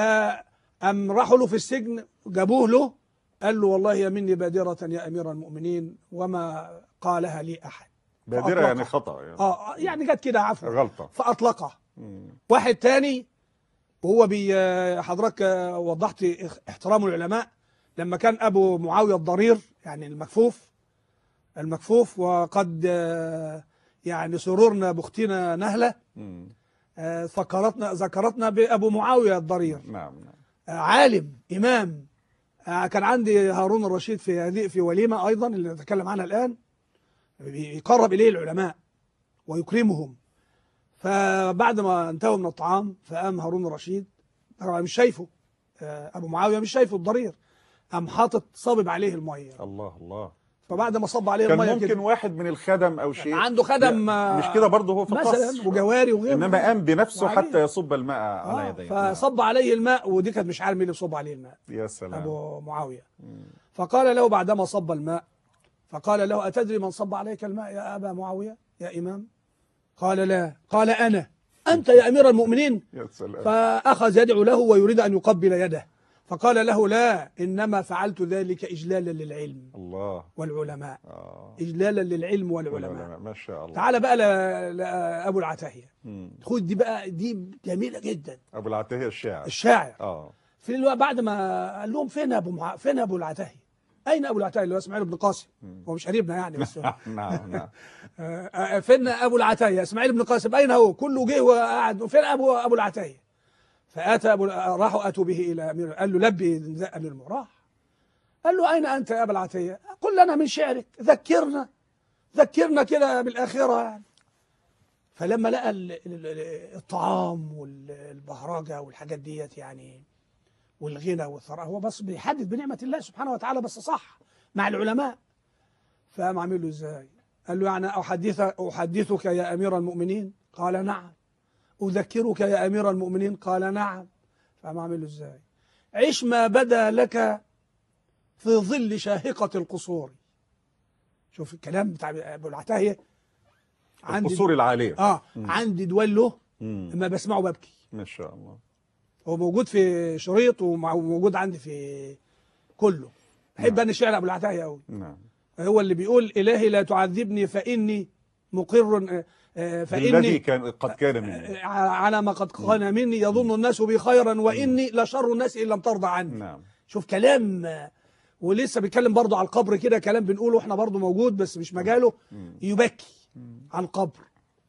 فأم راحوا له في السجن جابوه له قال له والله يا مني بادرة يا أمير المؤمنين وما قالها لي أحد بادرة فأطلقه. يعني خطأ يعني آه يعني جت كده عفوا غلطة فأطلقه مم. واحد تاني وهو بي حضرتك وضحت احترام العلماء لما كان أبو معاوية الضرير يعني المكفوف المكفوف وقد آه، يعني سرورنا بأختنا نهلة مم. آه، فكرتنا ذكرتنا بأبو معاوية الضرير نعم نعم عالم إمام آه، كان عندي هارون الرشيد في هذه في وليمة أيضا اللي نتكلم عنها الآن يقرب إليه العلماء ويكرمهم فبعد ما انتهوا من الطعام فقام هارون الرشيد طبعا مش شايفه آه، أبو معاوية مش شايفه الضرير قام حاطط صابب عليه المية الله الله فبعد ما صب عليه كان المية ممكن كده واحد من الخدم او شيء عنده خدم لا، آه، مش كده برضه هو في مثلا القصر وجواري وغيره انما قام بنفسه وعليه. حتى يصب الماء على آه، يديه نعم. فصب عليه الماء ودي كانت مش عارف مين اللي صب عليه الماء يا سلام أبو معاوية مم. فقال له بعدما صب الماء فقال له أتدري من صب عليك الماء يا أبا معاوية يا إمام قال لا قال أنا أنت يا أمير المؤمنين يا سلام فأخذ يدعو له ويريد أن يقبل يده فقال له لا إنما فعلت ذلك إجلالا للعلم الله والعلماء اه إجلالا للعلم والعلماء والعلماء ما شاء الله تعال بقى ل- لأبو العتاهية مم. خد دي بقى دي جميلة جدا ابو العتاهية الشاعر الشاعر اه في الوقت بعد ما قال لهم فين ابو مع... فين ابو العتاهي؟ اين ابو العتاهي اللي هو اسماعيل بن قاسم؟ هو مش قريبنا يعني بس نعم نعم آه، آه، فين ابو العتاهي؟ اسماعيل بن قاسم اين هو؟ كله جه وقعد فين ابو ابو العتاهي؟ فاتى ابو راحوا اتوا به الى امير قال له لبي نداء امير المؤمنين راح قال له اين انت يا ابا العتيه؟ قل لنا من شعرك ذكرنا ذكرنا كده بالاخره يعني فلما لقى ال- ال- ال- الطعام والبهرجه والحاجات ديت يعني والغنى والثراء هو بس بيحدث بنعمه الله سبحانه وتعالى بس صح مع العلماء فقام عامل له ازاي؟ قال له يعني احدث احدثك يا امير المؤمنين؟ قال نعم اذكرك يا امير المؤمنين؟ قال نعم فقام عامل له ازاي؟ عش ما بدا لك في ظل شاهقه القصور شوف الكلام بتاع ابو العتاهيه عندي القصور العالية اه عندي دول له مم. لما بسمعه ببكي ما شاء الله هو موجود في شريط ومع- وموجود عندي في كله بحب انا شعر ابو العتاهيه قوي نعم هو اللي بيقول الهي لا تعذبني فاني مقر آه، آه، بالذي فاني كان قد كان مني آه، على ما قد كان مني يظن الناس بي خيرا واني لشر الناس ان لم ترضى عني نعم شوف كلام آه، ولسه بيتكلم برضه على القبر كده كلام بنقوله احنا برضه موجود بس مش مجاله يبكي على القبر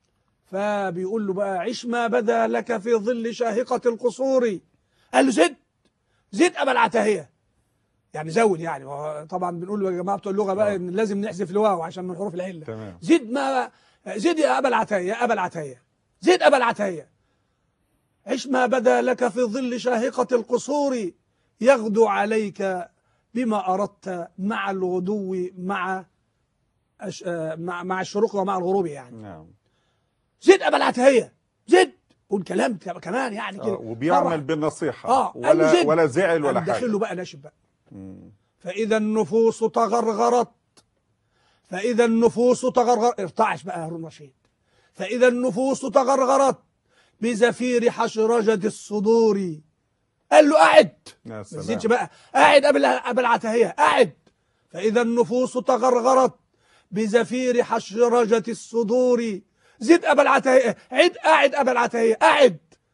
فبيقول له بقى عش ما بدا لك في ظل شاهقة القصور قال له زد زد أبا العتاهية يعني زود يعني هو طبعا بنقول له يا جماعة بتوع اللغة بقى آه. إن لازم نحذف الواو عشان من حروف العلة تمام زد ما زد يا أبا العتاهية يا أبا العتاهية زد أبا العتاهية عش ما بدا لك في ظل شاهقة القصور يغدو عليك بما أردت مع الغدو مع أش... آه، مع مع الشروق ومع الغروب يعني نعم زد أبا العتاهية زد قول كلام كمان يعني آه. كده وبيعمل فرح. بالنصيحة آه. قال له ولا زد. ولا زعل ولا قام داخل حاجة له بقى ناشب بقى مم. فإذا النفوس تغرغرت فإذا النفوس تغرغرت ارتعش بقى هارون رشيد فإذا النفوس تغرغرت بزفير حشرجة الصدور قال له قاعد يا ما سلام تزيدش بقى قاعد قبل قبل العتاهية قاعد فإذا النفوس تغرغرت بزفير حشرجة الصدور زد أبا العتاهية عد قاعد أبا العتاهية قاعد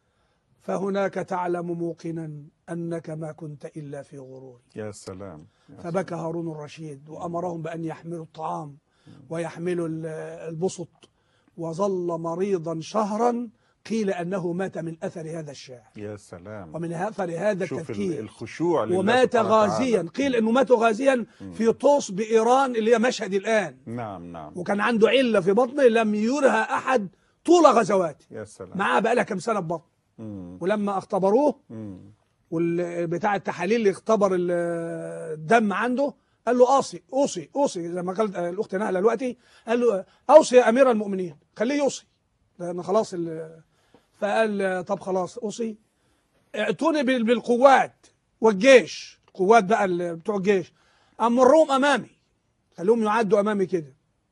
فهناك تعلم موقنا أنك ما كنت إلا في غرور يا سلام يا فبكى هارون الرشيد وأمرهم بأن يحملوا الطعام ويحملوا ال- البسط وظل مريضا شهرا قيل أنه مات من أثر هذا الشعر يا سلام ومن أثر هذا شوف ال- التفكير الخشوع لله ومات سبحانه وتعالى. غازيا قيل انه مات غازيا في طوس بايران اللي هي مشهد الان نعم نعم وكان عنده عله في بطنه لم يرها احد طول غزواته يا سلام معاه بقى لها كام سنه في بطنه مم. ولما اختبروه مم. والبتاع التحاليل اللي اختبر ال- الدم عنده قال له اوصي اوصي اوصي زي ما قالت الاخت نهله دلوقتي قال له اوصي يا امير المؤمنين خليه يوصي لان خلاص ال- فقال طب خلاص اوصي ائتوني بال- بالقوات والجيش القوات بقى ال- بتوع الجيش امرهم امامي خليهم يعدوا امامي كده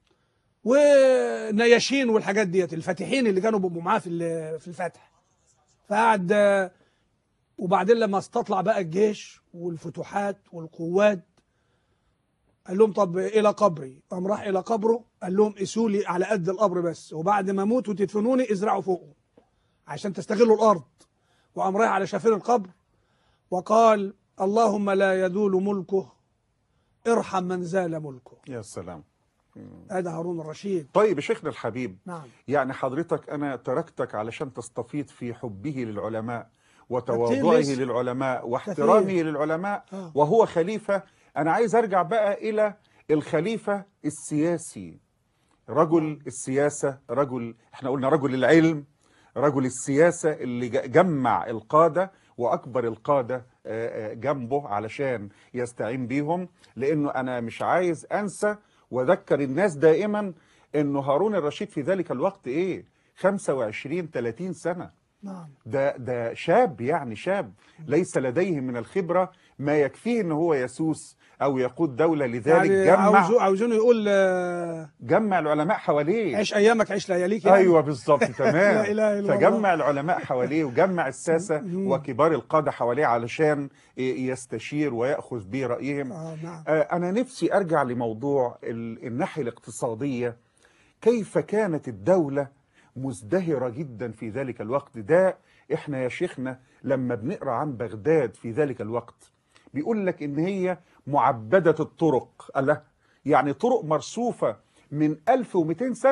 ونياشين والحاجات ديت الفاتحين اللي كانوا بيبقوا معاه في ال- في الفتح فقعد آه، وبعدين لما استطلع بقى الجيش والفتوحات والقوات قال لهم طب الى قبري قام راح الى قبره قال لهم قيسوا لي على قد القبر بس وبعد ما اموت وتدفنوني ازرعوا فوقه عشان تستغلوا الارض وقام رايح على شفير القبر وقال اللهم لا يذول ملكه ارحم من زال ملكه يا سلام هذا هارون الرشيد طيب يا شيخنا الحبيب نعم يعني حضرتك أنا تركتك علشان تستفيض في حبه للعلماء كتير وتواضعه لسه. للعلماء واحترامه كتير. للعلماء آه. وهو خليفة أنا عايز أرجع بقى إلى الخليفة السياسي رجل السياسة رجل احنا قلنا رجل العلم رجل السياسة اللي ج- جمع القادة وأكبر القادة آه، آه، جنبه علشان يستعين بيهم لأنه أنا مش عايز أنسى وأذكر الناس دائما أنه هارون الرشيد في ذلك الوقت إيه 25 30 سنة نعم ده ده شاب يعني شاب ليس لديه من الخبرة ما يكفيه ان هو يسوس او يقود دولة لذلك يعني جمع عاوزو عاوزينه يقول آه، جمع العلماء حواليه عيش ايامك عيش لياليك يعني. ايوه بالظبط تمام لا إله إلا الله. فجمع العلماء حواليه وجمع الساسة وكبار القادة حواليه علشان ي- يستشير ويأخذ برأيهم آه نعم آه، أنا نفسي أرجع لموضوع ال- الناحية الاقتصادية كيف كانت الدولة مزدهرة جدا في ذلك الوقت ده إحنا يا شيخنا لما بنقرأ عن بغداد في ذلك الوقت بيقول لك إن هي معبدة الطرق الله يعني طرق مرصوفة من 1200 سنة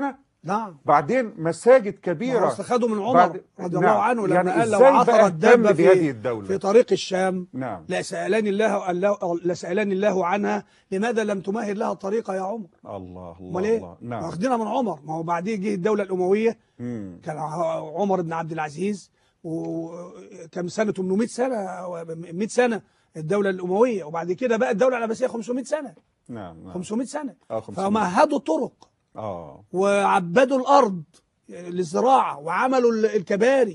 نعم بعدين مساجد ما هو كبيره أصل خدوا من عمر بعد- رضي نعم. الله عنه لما يعني قال لو إزاي بقى عثر اهتم الدابة بهذه في, الدولة؟ في طريق الشام نعم لسألني الله الله لسألني الله عنها لماذا لم تمهد لها الطريق يا عمر الله الله امال ايه الله نعم واخدينها من عمر ما هو بعديه جه الدولة الأموية مم. كان عمر بن عبد العزيز وكم سنة 800 سنة أو 100 سنة الدولة الأموية وبعد كده بقى الدولة العباسية 500 سنة نعم نعم 500 سنة اه 500 فمهدوا الطرق اه وعبدوا الأرض للزراعة وعملوا ال- الكباري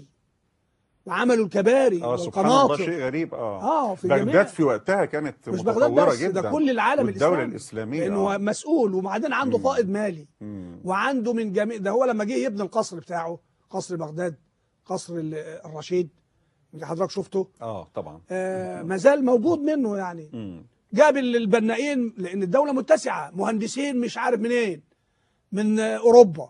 وعملوا الكباري اه سبحان الله والقناطر شيء غريب اه اه في جميع بغداد في وقتها كانت مش بغداد متطوره بس جدا ده كل العالم والدوله الإسلامي الاسلاميه لأنه هو آه. مسؤول وبعدين عنده مم. فائض مالي مم. وعنده من جميع ده هو لما جه يبني القصر بتاعه قصر بغداد قصر ال- الرشيد اللي حضرتك شفته اه طبعا آه ما زال موجود منه يعني مم. جاب ال- البنائين لان الدوله متسعه مهندسين مش عارف منين من آه، اوروبا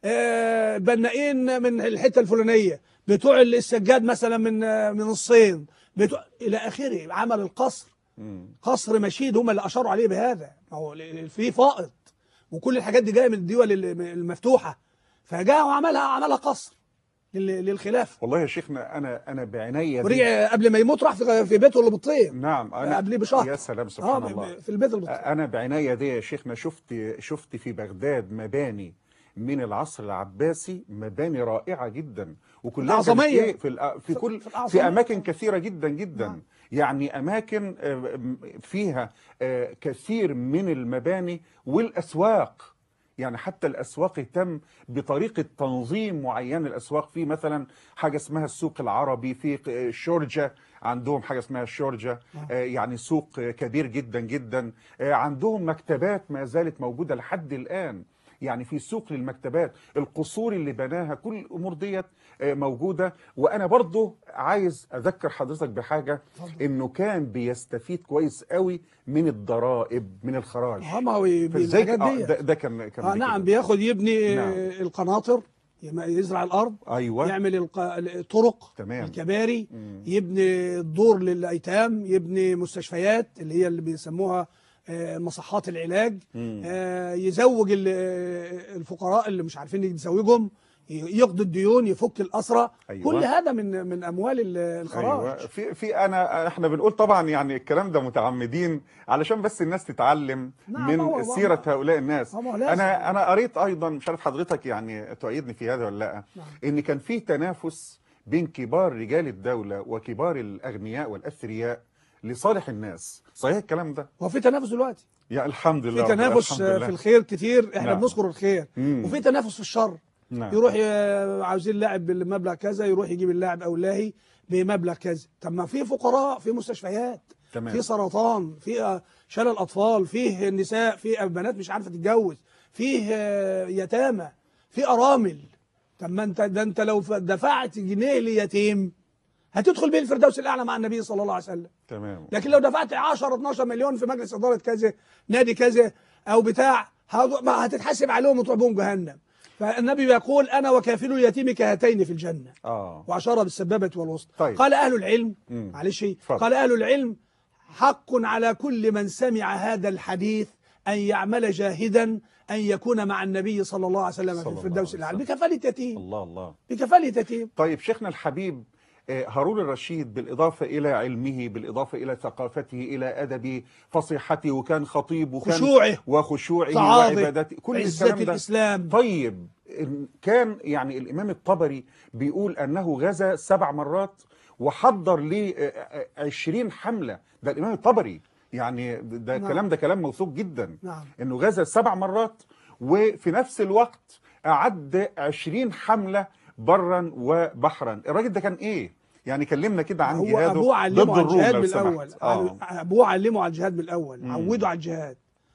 آه، بنائين من الحته الفلانيه بتوع السجاد مثلا من آه، من الصين بتوع الى اخره عمل القصر مم. قصر مشيد هم اللي اشاروا عليه بهذا ما هو ل- في فائض وكل الحاجات دي جايه من الدول ال- المفتوحه فجاء وعملها عملها قصر لل- للخلافه والله يا شيخنا انا انا بعناية دي ورجع قبل ما يموت راح في في بيته اللي بالطين نعم انا قبليه بشهر. يا سلام سبحان اه الله في البيت اللي بالطين انا بعناية دي يا شيخنا شفت شفت في بغداد مباني من العصر العباسي مباني رائعة جدا وكلها كانت الأعظمية. إيه؟ في الأ- في في- كل في في الأعظمية. اماكن كثيرة جدا جدا نعم. يعني اماكن آه، فيها آه، كثير من المباني والاسواق يعني حتى الاسواق اهتم بطريقه تنظيم معين الاسواق في مثلا حاجه اسمها السوق العربي في شورجه عندهم حاجه اسمها الشورجه آه، يعني سوق آه، كبير جدا جدا آه، عندهم مكتبات ما زالت موجوده لحد الان يعني في سوق للمكتبات القصور اللي بناها كل الامور ديت آه، موجوده وانا برضو عايز اذكر حضرتك بحاجه اتفضل. انه كان بيستفيد كويس قوي من الضرائب من الخراج اه ما هو بي- فازاي الحاجات آه، دي ده, ده كان كان اه دي نعم كده. بياخد يبني نعم. آه، القناطر يم- يزرع الارض ايوه يعمل الق- الطرق تمام. الكباري مم. يبني الدور للايتام يبني مستشفيات اللي هي اللي بيسموها آه، مصحات العلاج مم. آه، يزوج ال- آه، الفقراء اللي مش عارفين يزوجهم ي- يقضي الديون يفك الاسرى أيوة. كل هذا من من اموال ال- الخراج ايوه في في انا احنا بنقول طبعا يعني الكلام ده متعمدين علشان بس الناس تتعلم نعم، من هو- هو- سيره هؤلاء الناس هو لازم. انا انا قريت ايضا مش عارف حضرتك يعني تؤيدني في هذا ولا لا نعم. ان كان في تنافس بين كبار رجال الدوله وكبار الاغنياء والاثرياء لصالح الناس صحيح الكلام ده هو في تنافس دلوقتي يا الحمد في لله تنافس الحمد لله. في الخير كتير احنا نعم. بنذكر الخير مم. وفي تنافس في الشر نعم. يروح ي- عاوزين لاعب بالمبلغ كذا يروح يجيب اللاعب او لاهي بمبلغ كذا طب ما في فقراء في مستشفيات تمام. في سرطان في آه، شلل اطفال فيه نساء في بنات مش عارفه تتجوز فيه آه، يتامى في ارامل طب ما انت ده انت لو ف- دفعت جنيه ليتيم هتدخل بيه الفردوس الاعلى مع النبي صلى الله عليه وسلم تمام لكن لو دفعت 10 12 مليون في مجلس اداره كذا نادي كذا او بتاع هت- ما هتتحاسب عليهم وتروح بهم جهنم فالنبي بيقول انا وكافل اليتيم كهاتين في الجنه اه واشار بالسبابه والوسطى طيب. قال اهل العلم مم. معلش اتفضل. قال اهل العلم حق على كل من سمع هذا الحديث ان يعمل جاهدا ان يكون مع النبي صلى الله عليه وسلم صلى في الله الفردوس عليه الاعلى وسلم. بكفاله يتيم الله الله بكفاله يتيم طيب شيخنا الحبيب آه، هارون الرشيد بالإضافة إلى علمه بالإضافة إلى ثقافته إلى أدب فصيحته وكان خطيب وكان خشوعه وخشوعه تعاظه وعبادته كل عزة الكلام ده الإسلام طيب إن كان يعني الإمام الطبري بيقول أنه غزا سبع مرات وحضر لي آه، آه، عشرين حملة ده الإمام الطبري يعني ده نعم. الكلام ده كلام موثوق جدا نعم انه غزا سبع مرات وفي نفس الوقت اعد عشرين حملة برا وبحرا الراجل ده كان ايه يعني كلمنا كده عن هو جهاده ابوه علمه ضد على الروم الجهاد لو من سمحت الاول اه ابوه علمه على الجهاد من الاول مم. عوده على الجهاد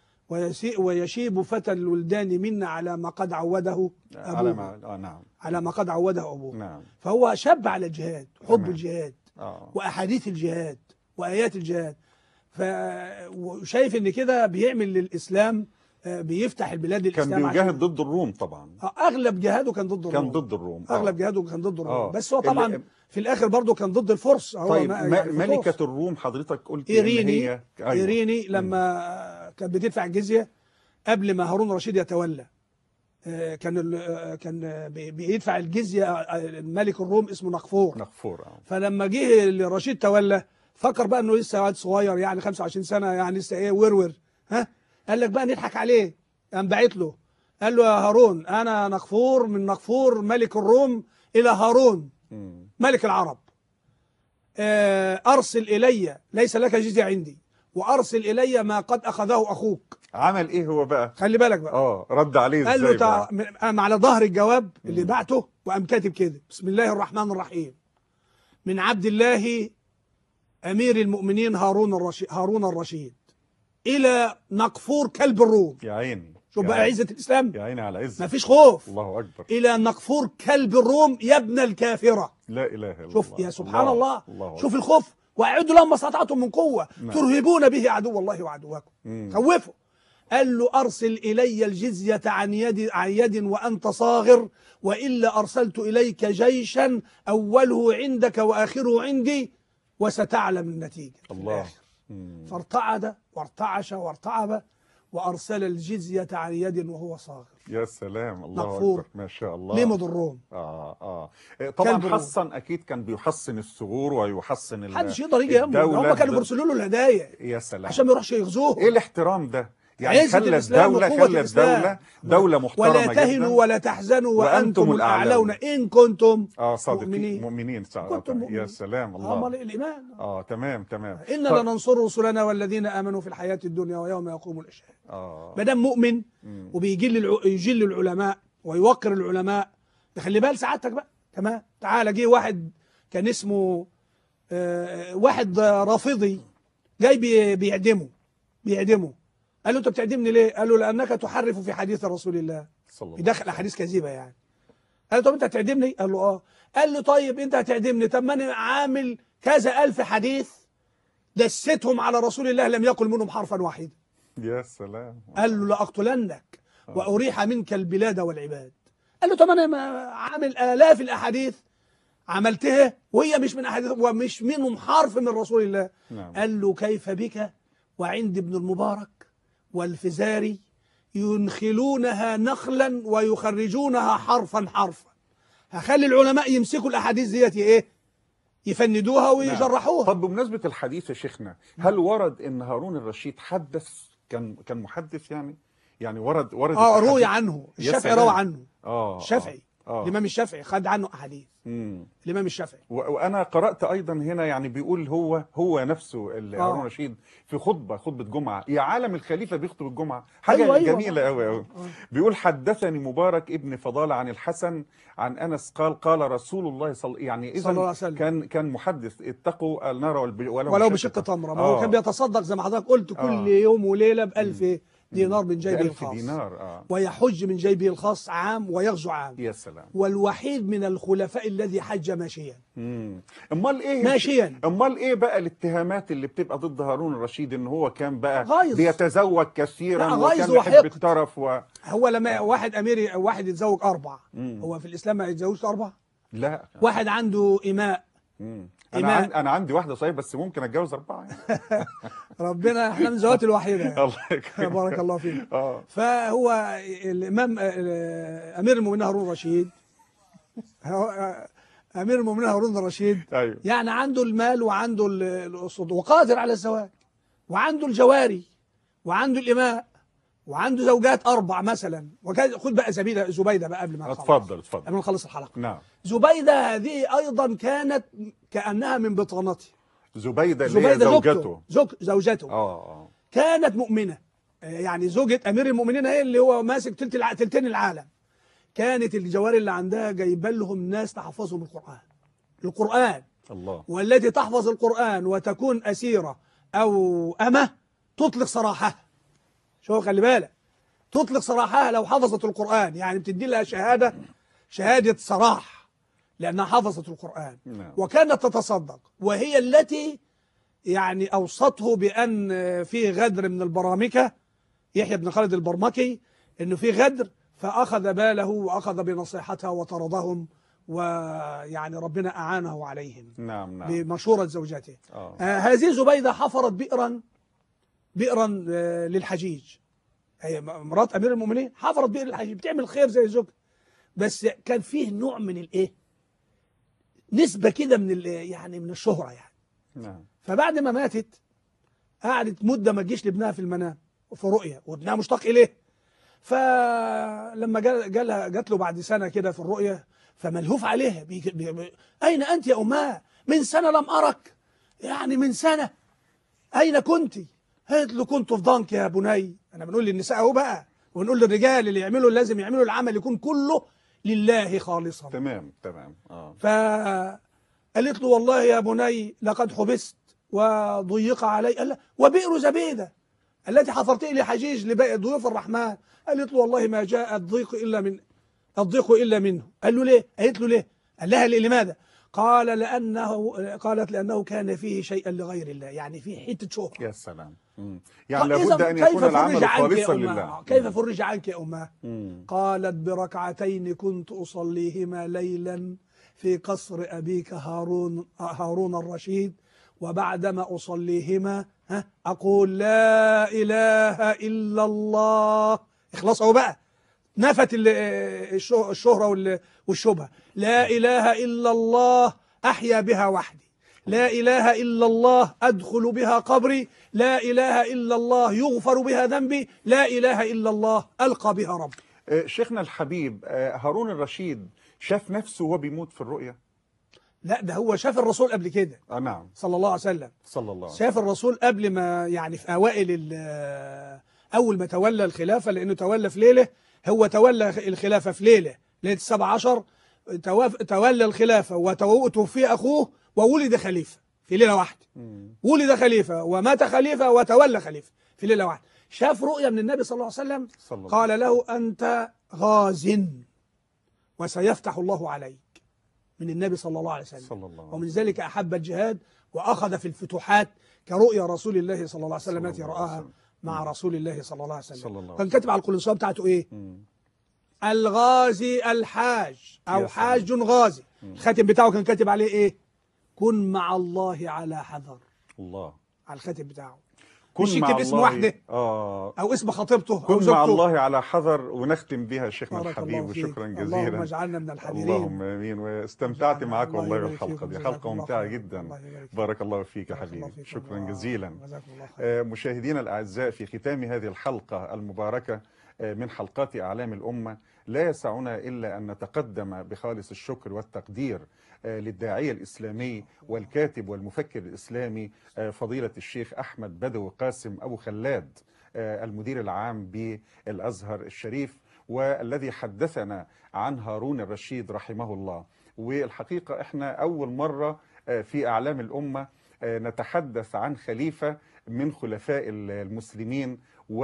ويسي ويشيب فتى الولدان منا على ما قد عوده على ابوه ما آه نعم على ما قد عوده ابوه نعم فهو شاب على الجهاد حب تمام. الجهاد اه واحاديث الجهاد وايات الجهاد ف وشايف ان كده بيعمل للاسلام آه، بيفتح البلاد كان الاسلام بيجاهد عشان- ضد الروم طبعا آه، اغلب جهاده كان ضد الروم كان ضد الروم آه. اغلب جهاده كان ضد الروم آه. بس هو اللي- طبعا في الاخر برضه كان ضد الفرس هو طيب ما- ما يعني في الفرس. ملكة الروم حضرتك قلت إن إيريني هي أيوة. إيريني لما كانت بتدفع الجزية قبل ما هارون الرشيد يتولى آه، كان ال- آه، كان آه، بي- بيدفع الجزيه آه، الملك الروم اسمه نقفور نغفور آه. فلما جه الرشيد تولى فكر بقى انه لسه واد صغير يعني 25 سنه يعني لسه ايه ورور ها قال لك بقى نضحك عليه قام باعت له قال له يا هارون انا نقفور من نقفور ملك الروم الى هارون مم. ملك العرب آه، ارسل الي ليس لك جزيه عندي وارسل الي ما قد اخذه اخوك عمل ايه هو بقى خلي بالك بقى اه رد عليه قال له ازاي تع... بقى من- قام على ظهر الجواب اللي بعته وقام كاتب كده بسم الله الرحمن الرحيم من عبد الله امير المؤمنين هارون الرشيد هارون الرشيد الى نقفور كلب الروم يا عيني شوف يا بقى عيني. عزه الاسلام يا عيني على عز ما فيش خوف الله اكبر الى نقفور كلب الروم يا ابن الكافره لا اله الا الله شوف يا سبحان الله, الله شوف الخوف واعدوا لهم ما استطعتم من قوه نعم. ترهبون به عدو الله وعدوكم مم. خوفوا قال له ارسل الي الجزيه عن يد عن يد وانت صاغر والا ارسلت اليك جيشا اوله عندك واخره عندي وستعلم النتيجه في الله الآخر. مم. فارتعد وارتعش وارتعب وارسل الجزيه عن يد وهو صاغر يا سلام الله نغفور. اكبر ما شاء الله لمض الروم اه اه إيه، طبعا كلب حصن اكيد كان بيحصن الثغور ويحصن ال- محدش يقدر يجي جنبه الدولة. هم كانوا بيرسلوا له الهدايا يا سلام عشان ما يروحش يغزوه ايه الاحترام ده يعني عزة خلى الإسلام الدولة وقوة خلى الإسلام. الدولة دولة محترمة ولا جدا تهنوا ولا تحزنوا وانتم وأنتم الاعلون الأعلون. ان كنتم اه صادقين مؤمنين. مؤمنين صح- كنتم يا مؤمنين. سلام امال الله الايمان اه تمام تمام انا طب- لننصر رسلنا والذين امنوا في الحياه الدنيا ويوم يقوم الاشهاد اه ما دام مؤمن مم. وبيجل الع... يجل العلماء ويوقر العلماء ده خلي بال سعادتك بقى تمام تعالى جه واحد كان اسمه آه واحد رافضي جاي بي... بيعدمه بيعدمه قال له انت بتعدمني ليه؟ قال له لانك تحرف في حديث رسول الله صلى الله يدخل احاديث كذيبه يعني قال له طب انت هتعدمني قال له اه قال له طيب انت هتعدمني طب ما انا عامل كذا الف حديث دستهم على رسول الله لم يقل منهم حرفا واحدا يا سلام قال له لاقتلنك واريح منك البلاد والعباد قال له طب انا ما عامل الاف الاحاديث عملتها وهي مش من احاديث ومش منهم حرف من رسول الله نعم قال له كيف بك وعند ابن المبارك والفزاري ينخلونها نخلا ويخرجونها حرفا حرفا هخلي العلماء يمسكوا الاحاديث ديت ايه يفندوها ويجرحوها طب بمناسبة الحديث يا شيخنا هل ورد ان هارون الرشيد حدث كان كان محدث يعني يعني ورد ورد اه الأحاديث؟ روي عنه يا الشافعي سلام. روى عنه اه الشافعي اه الامام الشافعي خد عنه احاديث مم. الامام الشافعي و- وانا قرات ايضا هنا يعني بيقول هو هو نفسه ال- آه. هارون الرشيد في خطبه خطبه جمعه يا عالم الخليفه بيخطب الجمعه حاجه أيوة، أيوة. جميله قوي قوي بيقول حدثني مبارك ابن فضاله عن الحسن عن انس قال قال رسول الله صل يعني صلى الله عليه اذا وسلم. كان كان محدث اتقوا النار والب- ولو, ولو بشق تمره ما هو آه. كان بيتصدق زي ما حضرتك قلت كل آه. يوم وليله ب 1000 دينار من جيبه ألف الخاص دينار اه ويحج من جيبه الخاص عام ويغزو عام يا سلام والوحيد من الخلفاء الذي حج ماشيا مم. امال ايه ماشيا امال ايه بقى الاتهامات اللي بتبقى ضد هارون الرشيد ان هو كان بقى غيظ. بيتزوج كثيرا لا، غيظ وكان يحب وحقد. الترف و... هو لما واحد اميري واحد يتزوج اربع مم. هو في الاسلام ما يتزوجش اربع لا واحد عنده اماء مم. انا إماء. عن... انا عندي واحده صحيح بس ممكن اتجوز اربعه يعني. ربنا احنا من ذوات الوحيده الله يكرمك بارك الله فيك اه فهو الامام آه، امير المؤمنين هارون الرشيد هو- آه، امير المؤمنين هارون الرشيد ايوه يعني عنده المال وعنده ال- الأصول وقادر على الزواج وعنده الجواري وعنده الإماء وعنده زوجات أربع مثلا وكذا خد بقى زبيدة زبيدة بقى قبل ما نخلص اتفضل اتفضل قبل ما نخلص الحلقة نعم زبيدة هذه أيضا كانت كأنها من بطانته زبيده اللي هي زبيدة زوجته زوجته زوج زوجته اه اه كانت مؤمنة آه، يعني زوجة أمير المؤمنين هي اللي هو ماسك تلت الع... تلتين العالم كانت الجواري اللي عندها جايبه لهم ناس تحفظهم القرآن القرآن الله والتي تحفظ القرآن وتكون أسيرة أو أمة تطلق سراحها شوف خلي بالك تطلق سراحها لو حفظت القرآن يعني بتدي لها شهادة شهادة سراح لأنها حفظت القرآن نعم وكانت تتصدق وهي التي يعني أوصته بأن في غدر من البرامكة يحيى بن خالد البرمكي أنه في غدر فأخذ باله وأخذ بنصيحتها وطردهم ويعني ربنا أعانه عليهم نعم نعم بمشورة زوجته اه آه هذه زبيدة حفرت بئرا بئرا آه للحجيج هي م- مرات امير المؤمنين حفرت بئر الحجيج بتعمل خير زي زوجها بس كان فيه نوع من الايه نسبه كده من ال- يعني من الشهره يعني نعم فبعد ما ماتت قعدت مده ما تجيش لابنها في المنام وفي رؤيه وابنها مشتاق اليه فلما جا- جالها جات له بعد سنه كده في الرؤيه فملهوف عليها بي بي بي اين انت يا امها من سنه لم ارك يعني من سنه اين كنت قالت له كنت في ضنك يا بني انا بنقول للنساء اهو بقى ونقول للرجال اللي يعملوا لازم يعملوا العمل يكون كله لله خالصا تمام تمام اه فقالت له والله يا بني لقد حبست وضيق علي قال لها وبئر زبيدة التي حفرت لي حجيج لباقي ضيوف الرحمن قالت له والله ما جاء الضيق إلا من الضيق إلا منه قال له ليه قالت له ليه قال لها لماذا قال لأنه قالت لأنه كان فيه شيئا لغير الله يعني فيه حتة شهرة يا سلام مم. يعني إذا لابد ان كيف يكون العمل فرج عنك يا خالصا أمها؟ لله كيف فرج عنك يا أمها مم. قالت بركعتين كنت أصليهما ليلا في قصر أبيك هارون هارون الرشيد وبعدما أصليهما ها أقول لا إله إلا الله اخلصوا بقى نفت ال- الشه- الشهرة وال- والشبهة لا إله إلا الله أحيا بها وحدي لا إله إلا الله أدخل بها قبري لا إله إلا الله يغفر بها ذنبي لا إله إلا الله ألقى بها ربي آه، شيخنا الحبيب آه، هارون الرشيد شاف نفسه وهو بيموت في الرؤيا لا ده هو شاف الرسول قبل كده اه نعم صلى الله عليه وسلم صلى الله عليه شاف الرسول قبل ما يعني في أوائل ال- أول ما تولى الخلافة لأنه تولى في ليلة هو تولى الخلافة في ليلة ليلة السبع عشر تواف- تولى الخلافة وتوفي أخوه وولد خليفة في ليلة واحدة مم. ولد خليفة ومات خليفة وتولى خليفة في ليلة واحدة شاف رؤيا من النبي صلى الله عليه وسلم صلى الله قال له أنت غاز وسيفتح الله عليك من النبي صلى الله عليه وسلم صلى الله عليه ومن ذلك أحب الجهاد وأخذ في الفتوحات كرؤيا رسول الله صلى الله عليه وسلم صلى التي الله عليه رآها وسلم. مع رسول الله صلى الله عليه صلى وسلم الله كان كاتب على القلنسوة بتاعته إيه مم. الغازي الحاج يا أو سلام. حاج غازي الخاتم بتاعه كان كاتب عليه إيه كن مع الله على حذر الله على الخاتم بتاعه كن مش مع يكتب اسم الله- واحدة اه أو اسم خطيبته أو كن مع زوجته الله على حذر ونختم بها شيخنا بارك الحبيب الله فيك. وشكرا اللهم جزيلا اجعلنا من الحذرين اللهم امين واستمتعت جزاك معك الله والله يبارك بالحلقه فيكم. دي جزاكم حلقه الله ممتعه خير. جدا الله يبارك فيك. بارك الله فيك يا بارك الله حبيبي فيكم. شكرا الله- جزيلا جزاكم الله خير آه، مشاهدينا الأعزاء في ختام هذه الحلقة المباركة آه، من حلقات أعلام الأمة لا يسعنا إلا أن نتقدم بخالص الشكر والتقدير آه، للداعية الإسلامي والكاتب والمفكر الإسلامي آه، فضيلة الشيخ أحمد بدوي قاسم أبو خلاد آه، المدير العام بالأزهر الشريف والذي حدثنا عن هارون الرشيد رحمه الله والحقيقة احنا أول مرة آه، في أعلام الأمة آه، نتحدث عن خليفة من خلفاء ال- المسلمين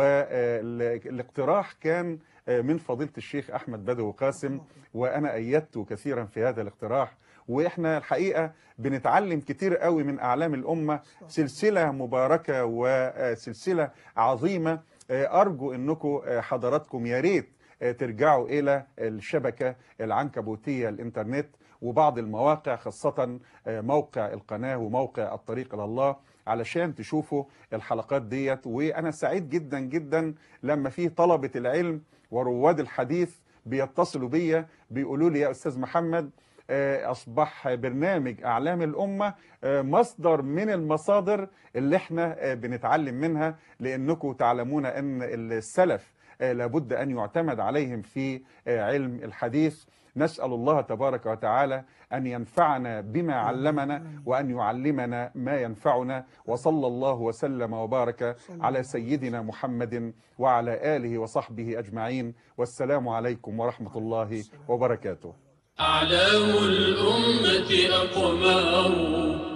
والاقتراح كان آه، من فضيلة الشيخ أحمد بدوي قاسم وأنا أيدته كثيرا في هذا الاقتراح وإحنا الحقيقة بنتعلم كتير قوي من أعلام الأمة سلسلة مباركة وسلسلة عظيمة آه، أرجو أنكم آه، حضراتكم يا ريت آه، ترجعوا إلى الشبكة العنكبوتية الإنترنت وبعض المواقع خاصة آه، موقع القناة وموقع الطريق إلى الله علشان تشوفوا الحلقات ديت وأنا سعيد جدا جدا لما في طلبة العلم ورواد الحديث بيتصلوا بيا بيقولوا لي يا أستاذ محمد آه، أصبح برنامج أعلام الأمة آه، مصدر من المصادر اللي احنا آه، بنتعلم منها لأنكم تعلمون أن السلف آه، لابد أن يعتمد عليهم في آه، علم الحديث نسأل الله تبارك وتعالى أن ينفعنا بما علمنا وأن يعلمنا ما ينفعنا وصلى الله وسلم وبارك على سيدنا محمد وعلى آله وصحبه أجمعين والسلام عليكم ورحمة الله وبركاته أعلام الأمة أقمار